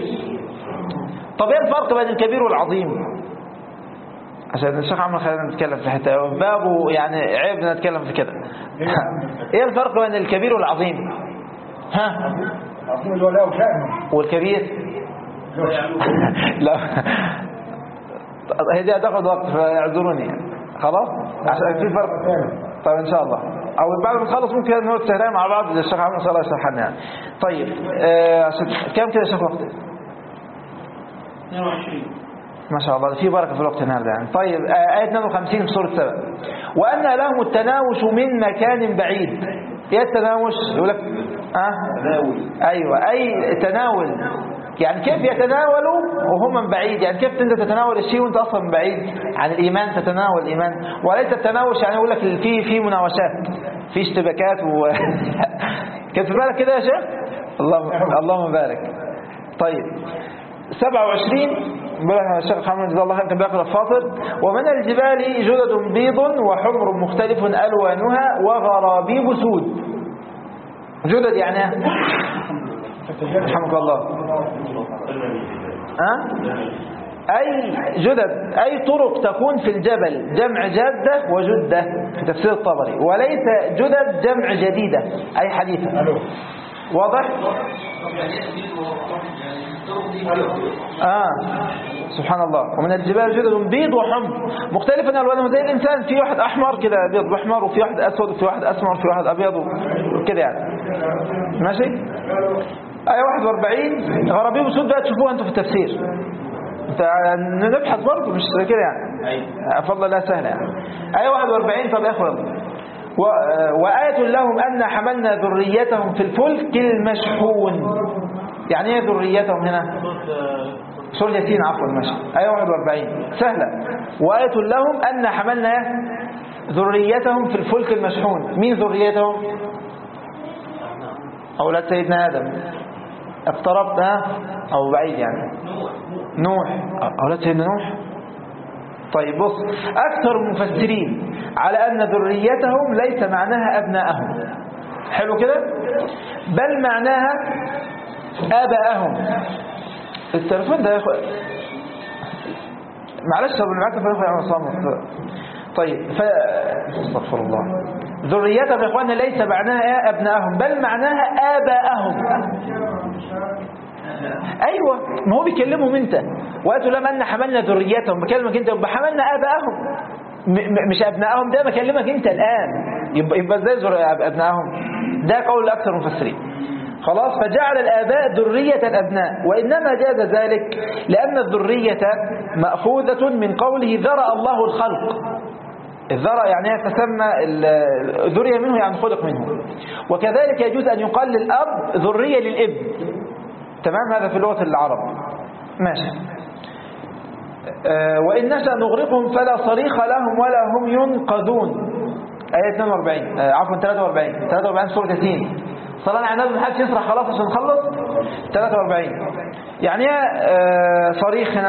طب ايه الفرق بين الكبير والعظيم عشان الشيخ عمرو خلينا نتكلم في حته بابه يعني عيب نتكلم في كده ايه الفرق بين الكبير والعظيم ها عظيم الولاء وشأنه والكبير لا هي دي هتاخد وقت فاعذروني يعني. خلاص عشان في فرق طيب ان شاء الله او بعد ما نخلص ممكن نقعد سهرين مع بعض الشيخ عمرو ان شاء الله يشرح لنا يعني طيب آه عشان كم كده يا شيخ وقت 22 ما شاء الله في بركة في الوقت النهارده يعني طيب آه، آية 52 في سورة سبع وأن لهم التناوش من مكان بعيد ايه التناوش يقول لك اه تناول ايوه اي تناول يعني كيف يتناولوا وهم من بعيد يعني كيف انت تتناول الشيء وانت اصلا من بعيد عن الايمان تتناول الايمان وليس التناوش يعني يقول لك في في مناوشات في اشتباكات و كان في بالك كده يا شيخ اللهم اللهم بارك طيب 27 بقى الشيخ محمد جزاه الله خير كان بيقرا فاطر ومن الجبال جدد بيض وحمر مختلف الوانها وغرابيب سود جدد يعني ايه؟ رحمك الله ها أي جدد أي طرق تكون في الجبل جمع جادة وجدة في تفسير الطبري وليس جدد جمع جديدة أي حديثة واضح؟ آه سبحان الله ومن الجبال جدد بيض وحمر مختلفا الوانه زي الانسان في واحد احمر كده ابيض واحمر وفي واحد اسود وفي واحد اسمر وفي واحد ابيض وكده يعني ماشي آية 41 غرابيب سود بقى تشوفوها انتوا في التفسير انت نبحث برضه مش كده يعني فضل الله سهلة يعني آية 41 طب يا اخوان و- وآية لهم أن حملنا ذريتهم في الفلك المشحون يعني ايه ذريتهم هنا سورة ياسين عفوا ماشي آية 41 سهلة وآية لهم أن حملنا ذريتهم في الفلك المشحون مين ذريتهم أولاد سيدنا آدم اقتربت ها أو بعيد يعني نوح أولاد سيدنا نوح طيب بص أكثر المفسرين على أن ذريتهم ليس معناها أبناءهم حلو كده بل معناها آباءهم التليفون ده يا أخوة معلش طب اللي معاك تليفون يا عصام طيب ف... استغفر الله ذريتهم يا اخوانا ليس معناها يا ابنائهم بل معناها اباءهم ايوه ما هو بيكلمهم انت وقالوا لما ان حملنا ذريتهم بكلمك انت يبقى حملنا اباءهم م- م- مش ابنائهم ده بكلمك انت الان يبقى يبقى ازاي ذر- ابنائهم ده قول اكثر المفسرين خلاص فجعل الآباء ذرية الأبناء وإنما جاز ذلك لأن الذرية مأخوذة من قوله ذرأ الله الخلق الذرأ يعني هي تسمى ال- الذرية منه يعني خلق منه وكذلك يجوز أن يقال للأب ذرية للابن تمام هذا في لغة العرب ماشي آه، وإن نشأ نغرقهم فلا صريخ لهم ولا هم ينقذون آية 42 آه، عفوا 43 43 سورة ياسين صلاة على النبي محدش يسرح خلاص عشان نخلص 43 يعني ايه آه، صريخ هنا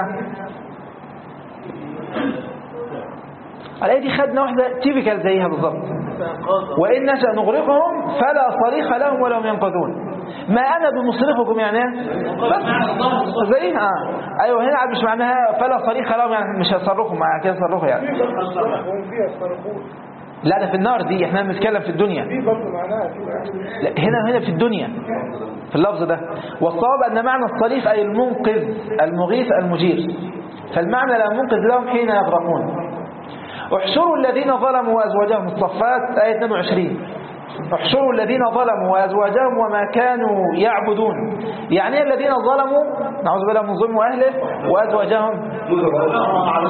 الآية دي خدنا واحدة تيبيكال زيها بالظبط وإن نشأ نغرقهم فلا صريخ لهم ولا هم ينقذون ما أنا بمصرخكم يعني إيه؟ بس زيها آه. أيوه هنا عاد مش معناها فلا صريخ لهم يعني مش هيصرخوا مع كده يصرخوا يعني في برضه الصرخ وهم فيها الصرخون لا ده في النار دي احنا بنتكلم في الدنيا في برضه معناها في معناها لا هنا هنا في الدنيا في اللفظ ده والصواب أن معنى الصريخ أي المنقذ المغيث المجير فالمعنى لا منقذ لهم حين يغرقون احشروا الذين ظلموا وأزواجهم الصفات آية 22 احشروا الذين ظلموا وأزواجهم وما كانوا يعبدون يعني إيه الذين ظلموا نعوذ بالله من ظلم وأهله وأزواجهم على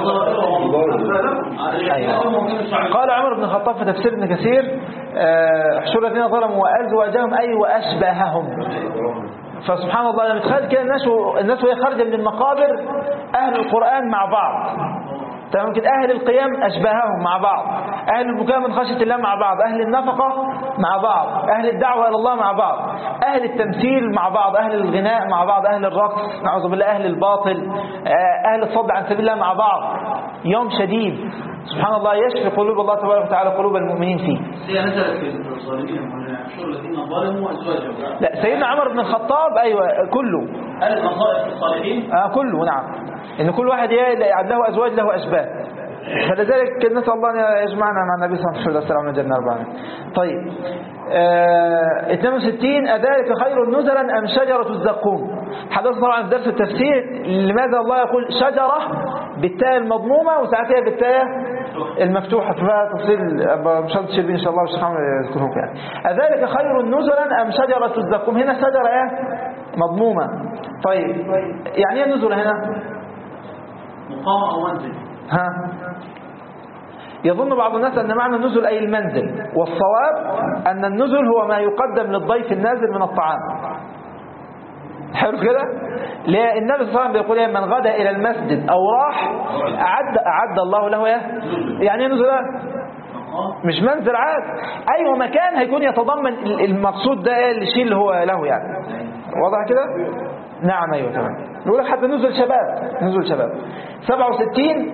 ظاهرهم قال عمر بن الخطاب في تفسير ابن كثير آه، احشروا الذين ظلموا وأزواجهم أي وأشباههم فسبحان الله لما تخيل كده الناس الناس وهي خارجه من المقابر اهل القران مع بعض تمام كده اهل القيام اشباههم مع بعض اهل البكاء من خشيه الله مع بعض اهل النفقه مع بعض اهل الدعوه الى الله مع بعض اهل التمثيل مع بعض اهل الغناء مع بعض اهل الرقص نعوذ بالله اهل الباطل آه، اهل الصد عن سبيل الله مع بعض يوم شديد سبحان الله يشفي قلوب الله تبارك وتعالى قلوب المؤمنين فيه هي نزلت في الظالمين يحشر الذين ظلموا وازواجهم لا سيدنا عمر بن الخطاب ايوه كله هل النصائح في الصالحين آه كله نعم ان كل واحد ي- له ازواج له اشباه فلذلك نسال الله ان يجمعنا مع النبي صلى الله عليه وسلم والجنه اربعه طيب آه 62 اذلك خير نزلا ام شجره الزقوم حدث طبعا في درس التفسير لماذا الله يقول شجره بالتاء المضمومه وساعات هي بالتاء المفتوحه فيها تفصيل أبقى مش هتشير بيه ان شاء الله والشيخ عمرو يذكرهم يعني اذلك خير نزلا ام شجره الزقوم هنا شجره ايه مضمومه طيب يعني ايه نزل هنا مقام او منزل ها يظن بعض الناس أن معنى النزل أي المنزل والصواب أن النزل هو ما يقدم للضيف النازل من الطعام حلو كده ليه النبي صلى الله عليه وسلم بيقول إيه؟ من غدا إلى المسجد أو راح أعد, أعد الله له إيه؟ يعني ايه نزل إيه؟ مقام مش منزل عاد أيوة مكان هيكون يتضمن المقصود ده إيه الشيء اللي هو له يعني واضح كده نعم أيوة تمام يقول لك حتى نزل شباب نزل شباب 67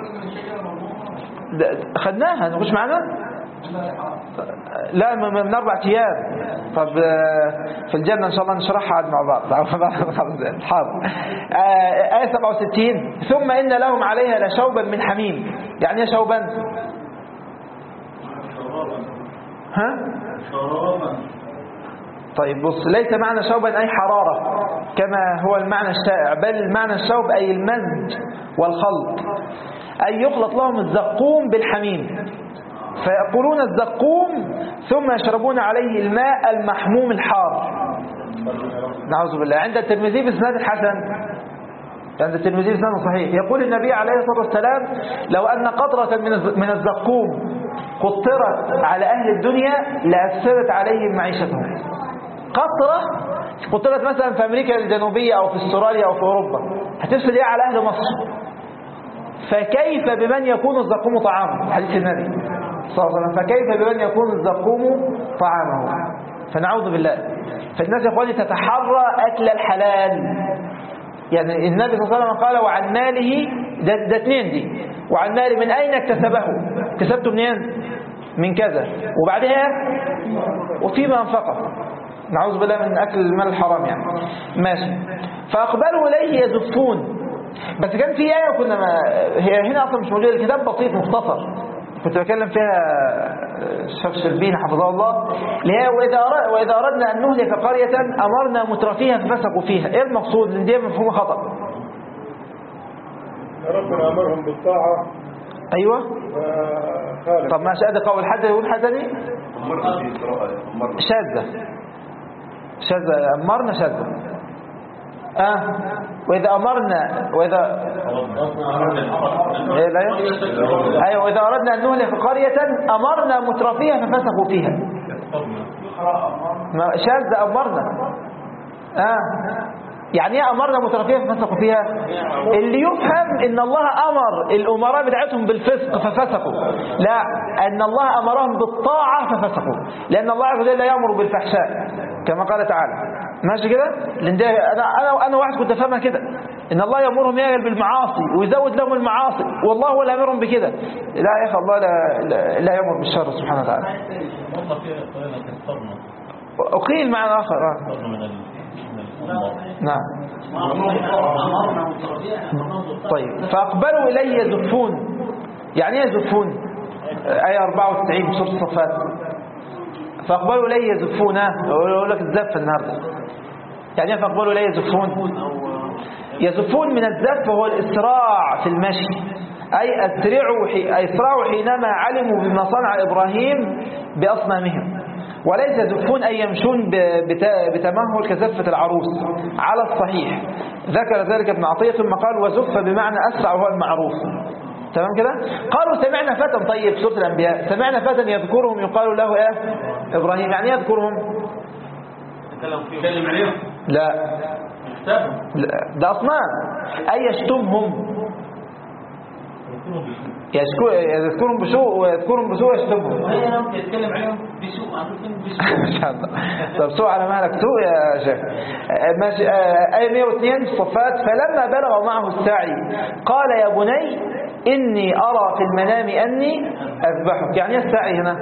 ده- خدناها نخش معانا لا من من اربع ايام طب آه، في الجنه ان شاء الله نشرحها عاد مع بعض حاضر آه، ايه 67 ثم ان لهم عليها لشوبا من حميم يعني ايه شوبا ها شرابا طيب بص ليس معنى شوبا أي حرارة كما هو المعنى الشائع بل معنى الشوب أي المزج والخلط أي يخلط لهم الزقوم بالحميم فيأكلون الزقوم ثم يشربون عليه الماء المحموم الحار نعوذ بالله عند الترمذي بإسناد الحسن عند الترمذي بإسناد صحيح يقول النبي عليه الصلاة والسلام لو أن قطرة من الز- من الزقوم قطرت على أهل الدنيا لأثرت عليهم معيشتهم قطرة قطرت مثلا في أمريكا الجنوبية أو في استراليا أو في أوروبا هتفسد إيه على أهل مصر فكيف بمن يكون الزقوم طعامه حديث النبي صلى الله عليه وسلم فكيف بمن يكون الزقوم طعامه فنعوذ بالله فالناس يا اخواني تتحرى أكل الحلال يعني النبي صلى الله عليه وسلم قال وعن ماله ده, ده اتنين دي وعن مال من أين اكتسبه اكتسبته منين من كذا وبعدها وفيما أنفقه نعوذ بالله من أكل المال الحرام يعني ماشي فأقبلوا إليه يزفون بس كان في آية كنا ما هي هنا أصلا مش موجودة الكتاب بسيط مختصر كنت بكلم فيها الشيخ شربين حفظه الله اللي هي وإذا, أر- وإذا أردنا أن نهلك قرية أمرنا مترفيها ففسقوا فيها إيه المقصود؟ لأن دي مفهوم خطأ ربنا امرهم بالطاعه أيوة وخالف طب ماشي أدي قول حد يقول حاجة تاني مرة في قراءة مرة شاذة شاذة أمرنا شاذة آه وإذا أمرنا وإذا إيه لا أيوة وإذا أردنا أن نهلك قرية أمرنا مترفيها ففسقوا فيها ما شاذ أمرنا آه يعني ايه أمرنا مترفيها ففسقوا فيها اللي يفهم إن الله أمر الأمراء بتاعتهم بالفسق ففسقوا لا أن الله أمرهم بالطاعة ففسقوا لأن الله عز وجل لا يأمر بالفحشاء كما قال تعالى ماشي كده لأن ده أنا, أنا, أنا واحد كنت أفهمها كده إن الله يأمرهم يعمل بالمعاصي ويزود لهم المعاصي والله هو اللي يأمرهم بكده لا يا أخي الله لا, لا, لا يأمر بالشر سبحانه وتعالى والله في قرينة الصدمة أقيل معنى آخر آه. صدمة من ال- من الله نعم أمرنا مترفيها طيب فأقبلوا إليه يزفون يعني ايه يزفون آية 94 سورة الصفات فأقبلوا إليه يزفون ها أقول لك الزف النهاردة يعني ايه فأقبلوا إليه يزفون يزفون من الزف هو الإسراع في المشي أي أسرعوا حي... أي أسرعوا حينما علموا بما صنع إبراهيم بأصنامهم وليس يزفون أي يمشون ب... بت... بتمهل كزفة العروس على الصحيح ذكر ذلك ابن عطية ثم قال وزف بمعنى أسرع وهو المعروف تمام كده قالوا سمعنا فتى طيب سورة الأنبياء سمعنا فتى يذكرهم يقال له إيه إبراهيم يعني إيه يذكرهم تكلم عليهم لا يحتاجهم لا، ده أصنام أي يشتمهم يشكو يذكرهم بسوء ويذكرهم بسوء يشتمهم وهي لو تتكلم عليهم بسوء عم تتكلم بسوء ان شاء الله طب سوء على مهلك سوء يا شيخ آه، ماشي آه، آية 102 في الصفات فلما بلغ معه السعي قال يا بني إني أرى في المنام أني أذبحك يعني ايه السعي هنا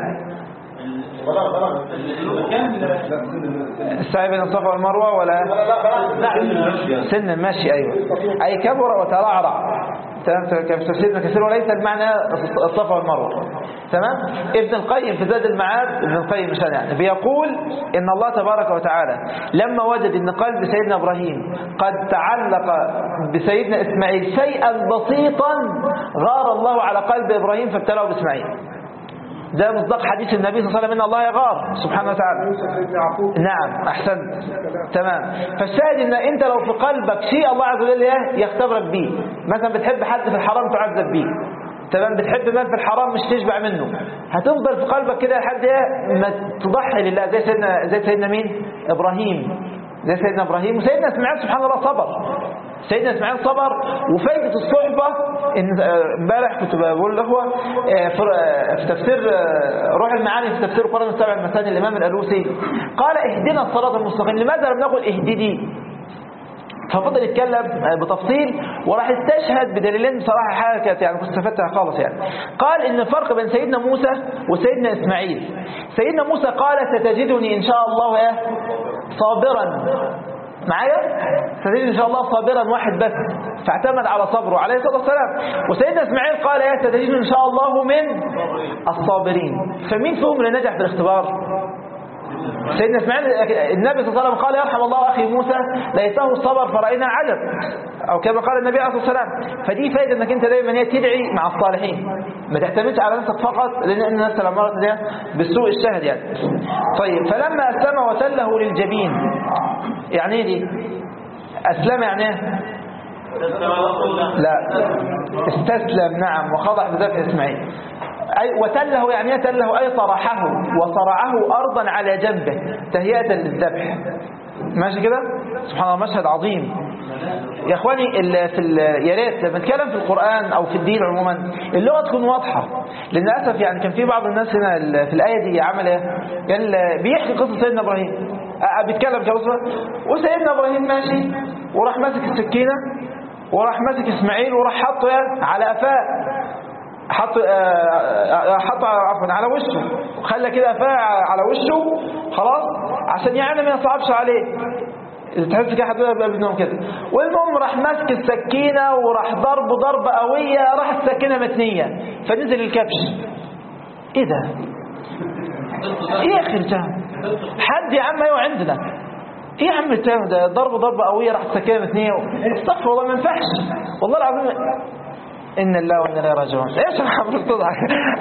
المكان السعي بين الصفا والمروة ولا سن المشي أيوة أي كبر وترعرع تمام كما في تفسير ابن كثير وليس المعنى الصفا والمروة تمام ابن القيم في زاد المعاد ابن القيم مش أنا يعني بيقول إن الله تبارك وتعالى لما وجد إن قلب سيدنا إبراهيم قد تعلق بسيدنا إسماعيل شيئا بسيطا غار الله على قلب إبراهيم فابتلاه بإسماعيل ده مصداق حديث النبي صلى الله عليه وسلم ان الله يغار سبحانه وتعالى يوسف بن يعقوب نعم احسنت تمام فالشاهد ان انت لو في قلبك شيء الله عز وجل إيه؟ يختبرك بيه مثلا بتحب حد في الحرام تعذب بيه تمام بتحب مال في الحرام مش تشبع منه هتفضل في قلبك كده لحد ايه ما تضحي لله زي سيدنا زي سيدنا مين ابراهيم زي سيدنا ابراهيم وسيدنا اسماعيل سبحان الله صبر سيدنا اسماعيل صبر وفايدة الصحبة ان آه، امبارح كنت بقول له آه، في آه، في تفسير آه، روح المعاني في تفسير القرآن السبع المثاني الإمام الألوسي قال اهدنا الصراط المستقيم لماذا لم نقل اهددي ففضل يتكلم آه، بتفصيل وراح استشهد بدليلين بصراحة حاجة كانت يعني كنت استفدتها خالص يعني قال ان الفرق بين سيدنا موسى وسيدنا اسماعيل سيدنا موسى قال ستجدني ان شاء الله ايه صابرا معايا ستجد ان شاء الله صابرا واحد بس فاعتمد على صبره عليه الصلاه والسلام وسيدنا اسماعيل قال يا ستجد ان شاء الله من الصابرين فمين فيهم اللي نجح في الاختبار سيدنا اسماعيل النبي صلى الله عليه وسلم قال يرحم الله اخي موسى ليته صبر فراينا العجب او كما قال النبي عليه الصلاه والسلام فدي فائده انك انت دايما هي تدعي مع الصالحين ما تعتمدش على نفسك فقط لان ان الناس لما مرت ده بالسوء الشهد يعني طيب فلما اسلم وتله للجبين يعني ايه دي اسلم يعني ايه لا استسلم نعم وخضع بذبح اسماعيل أي وتله يعني ايه تله أي طرحه وصرعه أرضا على جنبه تهيئة للذبح ماشي كده سبحان الله مشهد عظيم يا اخواني ال في ال يا ريت لما نتكلم في القرآن او في الدين عموما اللغة تكون واضحة للاسف يعني كان في بعض الناس هنا ال- في الآية دي عمل ايه كان ال- بيحكي قصة سيدنا ابراهيم أ- بيتكلم كقصة وسيدنا ابراهيم ماشي وراح ماسك السكينة وراح ماسك اسماعيل وراح حطه إيه؟ على قفاه حط آه، آه، حط عفوا على وشه وخلى كده قفاه على وشه خلاص عشان يعني ما يصعبش عليه تحس كده حد بقى ابنهم كده والمهم راح ماسك السكينه وراح ضربه ضربه قويه راح السكينه متنيه فنزل الكبش ايه ده ايه يا اخي الجام حد يا عم ايوه عندنا ايه يا عم التام ده ضربه ضربه قويه راح السكينه متنيه استغفر الله ما ينفعش والله العظيم إن الله وإنا إليه راجعون إيش يا محمد تضحك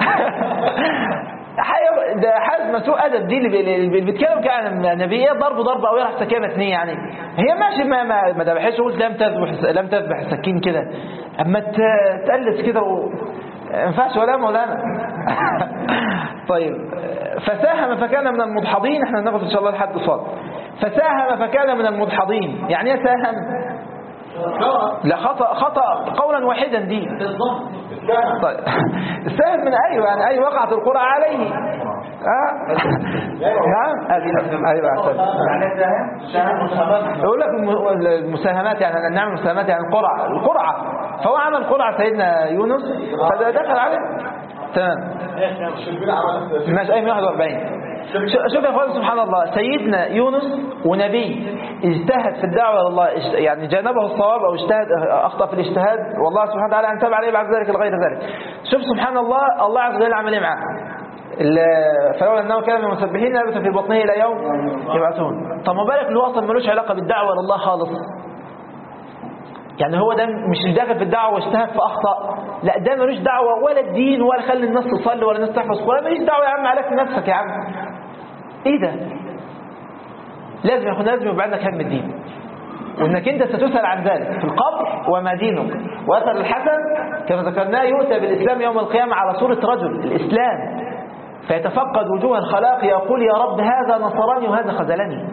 حاجة ده حاجة سوء أدب دي اللي بي- اللي بيتكلم كان نبي ضرب ضربة أو يروح سكينة اثنين يعني هي ماشي ما ما ما ذبحش قلت لم تذبح لم تذبح السكين كده أما ت- تقلس كده و ما ينفعش ولا مولانا طيب فساهم فكان من المدحضين احنا هناخد ان شاء الله لحد صاد فساهم فكان من المدحضين يعني ايه ساهم لا خطأ خطأ قولا واحدا دي طيب السهم من أيوة يعني أي وقعت القرى عليه ها نعم أدي- أيوة أحسن يقول لك الم- المساهمات يعني نعمل مساهمات يعني القرعة القرعة فهو عمل قرعة سيدنا يونس فده دخل عليه تمام ماشي أي 141 شو- شوف يا اخوان سبحان الله سيدنا يونس ونبي اجتهد في الدعوه الى الله اجت- يعني جانبه الصواب او اجتهد اخطا في الاجتهاد والله سبحانه وتعالى ان تاب عليه بعد ذلك لغير ذلك شوف سبحان الله الله عز وجل عمل ايه معاه ال- فلولا انه كان من المسبحين لبث في بطنه الى يوم يبعثون طب ما بالك اللي هو اصلا ملوش علاقه بالدعوه الى الله خالص يعني هو ده مش داخل في الدعوه واجتهد فاخطا لا ده ملوش دعوه ولا الدين ولا خلي الناس تصلي ولا الناس تحفظ قران ماليش دعوه يا عم عليك نفسك يا عم ايه ده لازم يكون لازم يبقى عندك هم الدين وانك انت ستسال عن ذلك في القبر وما دينك واثر الحسن كما ذكرناه يؤتى بالاسلام يوم القيامه على صوره رجل الاسلام فيتفقد وجوه الخلاق يقول يا رب هذا نصرني وهذا خذلني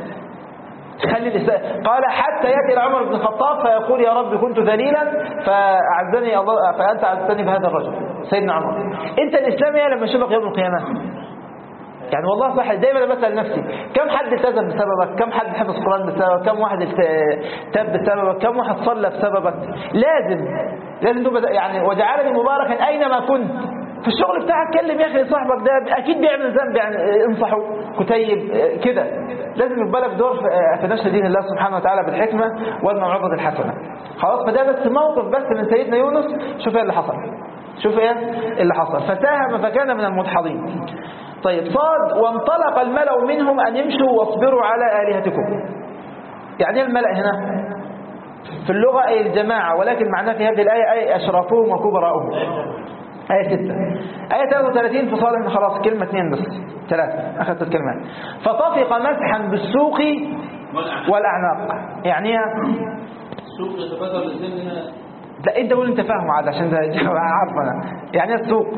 خلي الإسلام قال حتى يأتي إلى عمر بن الخطاب فيقول يا رب كنت ذليلا فأعزني الله فأنت أعزتني بهذا الرجل سيدنا عمر أنت الإسلام إيه لما يشوفك يوم القيامة يعني والله صح دايما انا بسال نفسي كم حد التزم بسببك كم حد حفظ القران بسببك كم واحد الت- تاب بسببك كم واحد صلى بسببك لازم لازم تبقى يعني وجعلني مباركا اينما كنت في الشغل بتاعك كلم يا اخي صاحبك ده اكيد بيعمل ذنب يعني انصحه كتيب كده لازم يبقى لك دور في- في نشر دين الله سبحانه وتعالى بالحكمه والموعظه الحسنه خلاص فده بس موقف بس من سيدنا يونس شوف ايه اللي حصل شوف ايه اللي حصل فساهم فكان من المدحضين طيب صاد وانطلق الملأ منهم أن يمشوا واصبروا على آلهتكم يعني ايه الملأ هنا في اللغة أي الجماعة ولكن معناه في هذه الآية أي أشرافهم وكبراءهم آية 6 آية 33 في صالح خلاص كلمة اثنين بس ثلاثة أخذت الكلمات فطفق مسحا بالسوق والأعناق يعني إيه؟ السوق يتبادر للذهن هنا لا انت قول انت فاهم عاد عشان ده عارف انا يعني ايه السوق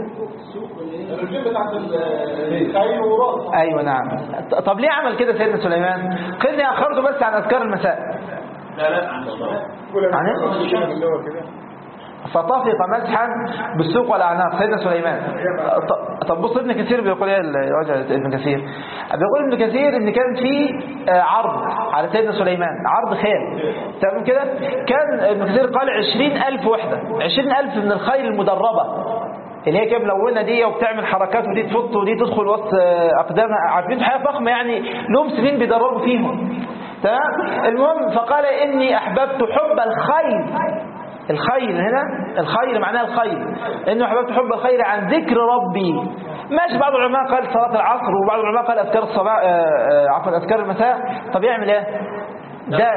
الرجيم بتاعت الخيل وراس ايوه نعم طب ليه عمل كده سيدنا سليمان خلني اخرته بس عن اذكار المساء لا لا عن الله يعني اللي هو كده فطفق مسحا بالسوق والاعناق سيدنا سليمان ط- طب بص ابن كثير بيقول ايه ال- وجه ابن كثير بيقول ابن كثير ان كان في آه، عرض على سيدنا سليمان عرض خيل تمام كده كان ابن كثير قال عشرين ألف وحدة عشرين ألف من الخيل المدربة اللي هي كده ملونه دي وبتعمل حركات ودي تفط ودي تدخل وسط آه، اقدامها عارفين حياه فخمه يعني لهم سنين بيدربوا فيهم تمام المهم فقال اني احببت حب الخيل الخير هنا الخير معناه الخير انه احببت حب الخير عن ذكر ربي ماشي بعض العلماء قال صلاة العصر وبعض العلماء قال اذكار الصباح آه، آه، عفوا اذكار المساء طب يعمل ايه ده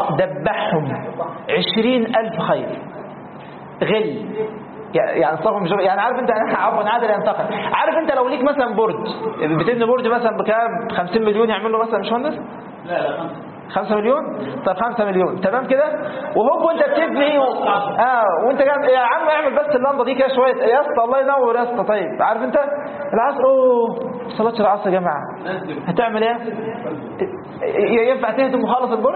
دبحهم عشرين الف خير غل يعني صاحب مش يعني عارف انت عفوا عادل ينتقل عارف انت لو ليك مثلا برج بتبني برج مثلا بكام 50 مليون يعمل له مثلا مش مهندس لا لا خمسة خمسة مليون طب خمسة مليون تمام كده وهو وانت بتبني و... اه وانت جام... يا عم اعمل بس اللمبه دي كده شويه يا اسطى الله ينور يا اسطى طيب عارف انت العصر اوه صلاه العصر يا جماعه هتعمل ايه ي- ينفع تهدم وخلص البرج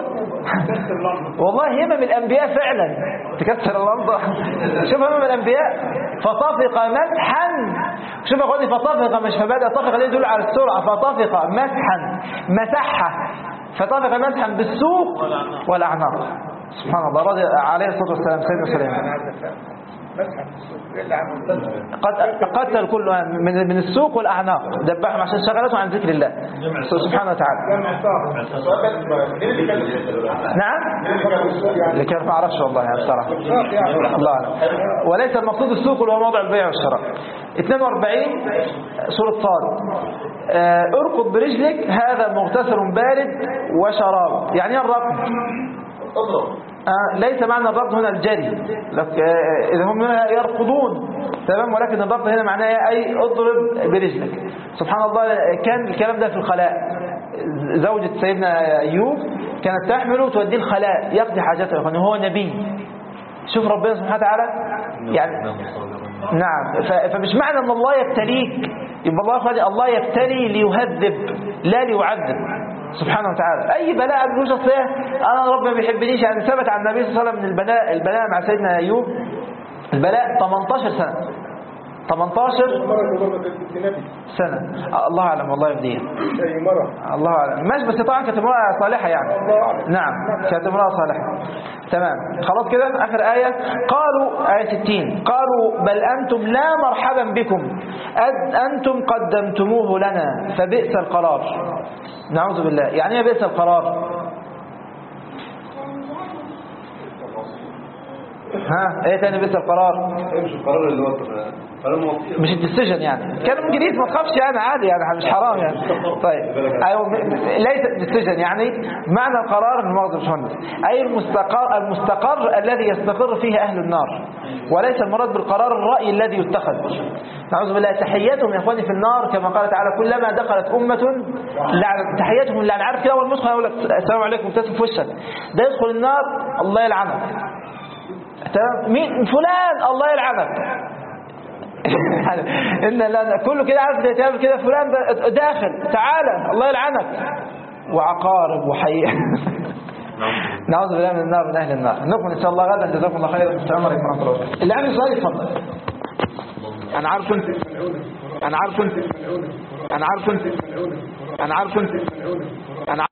والله همم الانبياء فعلا تكسر اللمبه شوف همم الانبياء فطفق مسحا شوف يا اخواني فطفق مش فبدا طفق اللي يدل على السرعه فطفق مسحا مسحها فطفق مسحا بالسوق والاعناق سبحان الله رضي عليه الصلاه والسلام سيدنا سليمان مسحة في السوق ايه اللي عمل قد قتل كل من من السوق والاعناق ذبحهم عشان شغلتهم عن ذكر الله سبحانه وتعالى جمع صاحب مين اللي كان السوق نعم يعني اللي كان ما اعرفش والله يعني بصراحه صاحب يعني الله اعلم وليس المقصود السوق اللي هو موضع البيع والشراء 42 سورة صاد آه، اركض برجلك هذا مغتسل بارد وشراب يعني ايه الركض آه، ليس معنى الركض هنا الجري لك آه، إذا هم هنا يركضون تمام ولكن الركض هنا معناه إيه؟ أي اضرب برجلك سبحان الله كان الكلام ده في الخلاء زوجة سيدنا أيوب كانت تحمله وتوديه الخلاء يقضي حاجته يعني هو نبي شوف ربنا سبحانه وتعالى يعني نعم ف- فمش معنى ان الله يبتليك يبقى الله أخواني الله يبتلي ليهذب لا ليعذب سبحانه وتعالى اي بلاء بيقول شخص إيه؟ انا ربنا ما بيحبنيش يعني ثبت عن النبي صلى الله عليه وسلم من البلاء البلاء مع سيدنا ايوب البلاء 18 سنه 18 مرة مرة كانت بنت نبي سنه الله اعلم والله يهديه اي مرة الله اعلم ماشي بس طبعا كانت امراه صالحه يعني الله أعلم. نعم كانت امراه صالحه تمام خلاص كده اخر ايه قالوا ايه 60 قالوا بل انتم لا مرحبا بكم أد انتم قدمتموه لنا فبئس القرار نعوذ بالله يعني ايه بئس القرار ها ايه تاني بئس القرار مش القرار اللي هو قرار موصية مش الديسيجن يعني كلام انجليزي ما تخافش يعني عادي يعني مش حرام يعني طيب ايوه م- م- ليس ديسيجن يعني معنى القرار المؤاخذه يا باشمهندس اي المستقر المستقر الذي يستقر فيه اهل النار وليس المراد بالقرار الراي الذي يتخذ نعوذ بالله تحياتهم يا اخواني في النار كما قال تعالى كلما دخلت امه لعن تحياتهم اللي عارف كده اول ما يدخل يقول لك السلام عليكم ابتسم في وشك ده يدخل النار الله يلعنك تمام مين فلان الله يلعنك ان لا كله كده عارف زي تعمل كده فلان ده داخل تعالى الله يلعنك وعقارب وحي نعوذ بالله من النار من اهل النار نكمل ان شاء الله غدا جزاكم الله خيرا السلام عليكم ورحمه الله اللي عنده سؤال يتفضل انا عارف كنت انا عارف كنت انا عارف كنت انا عارف كنت انا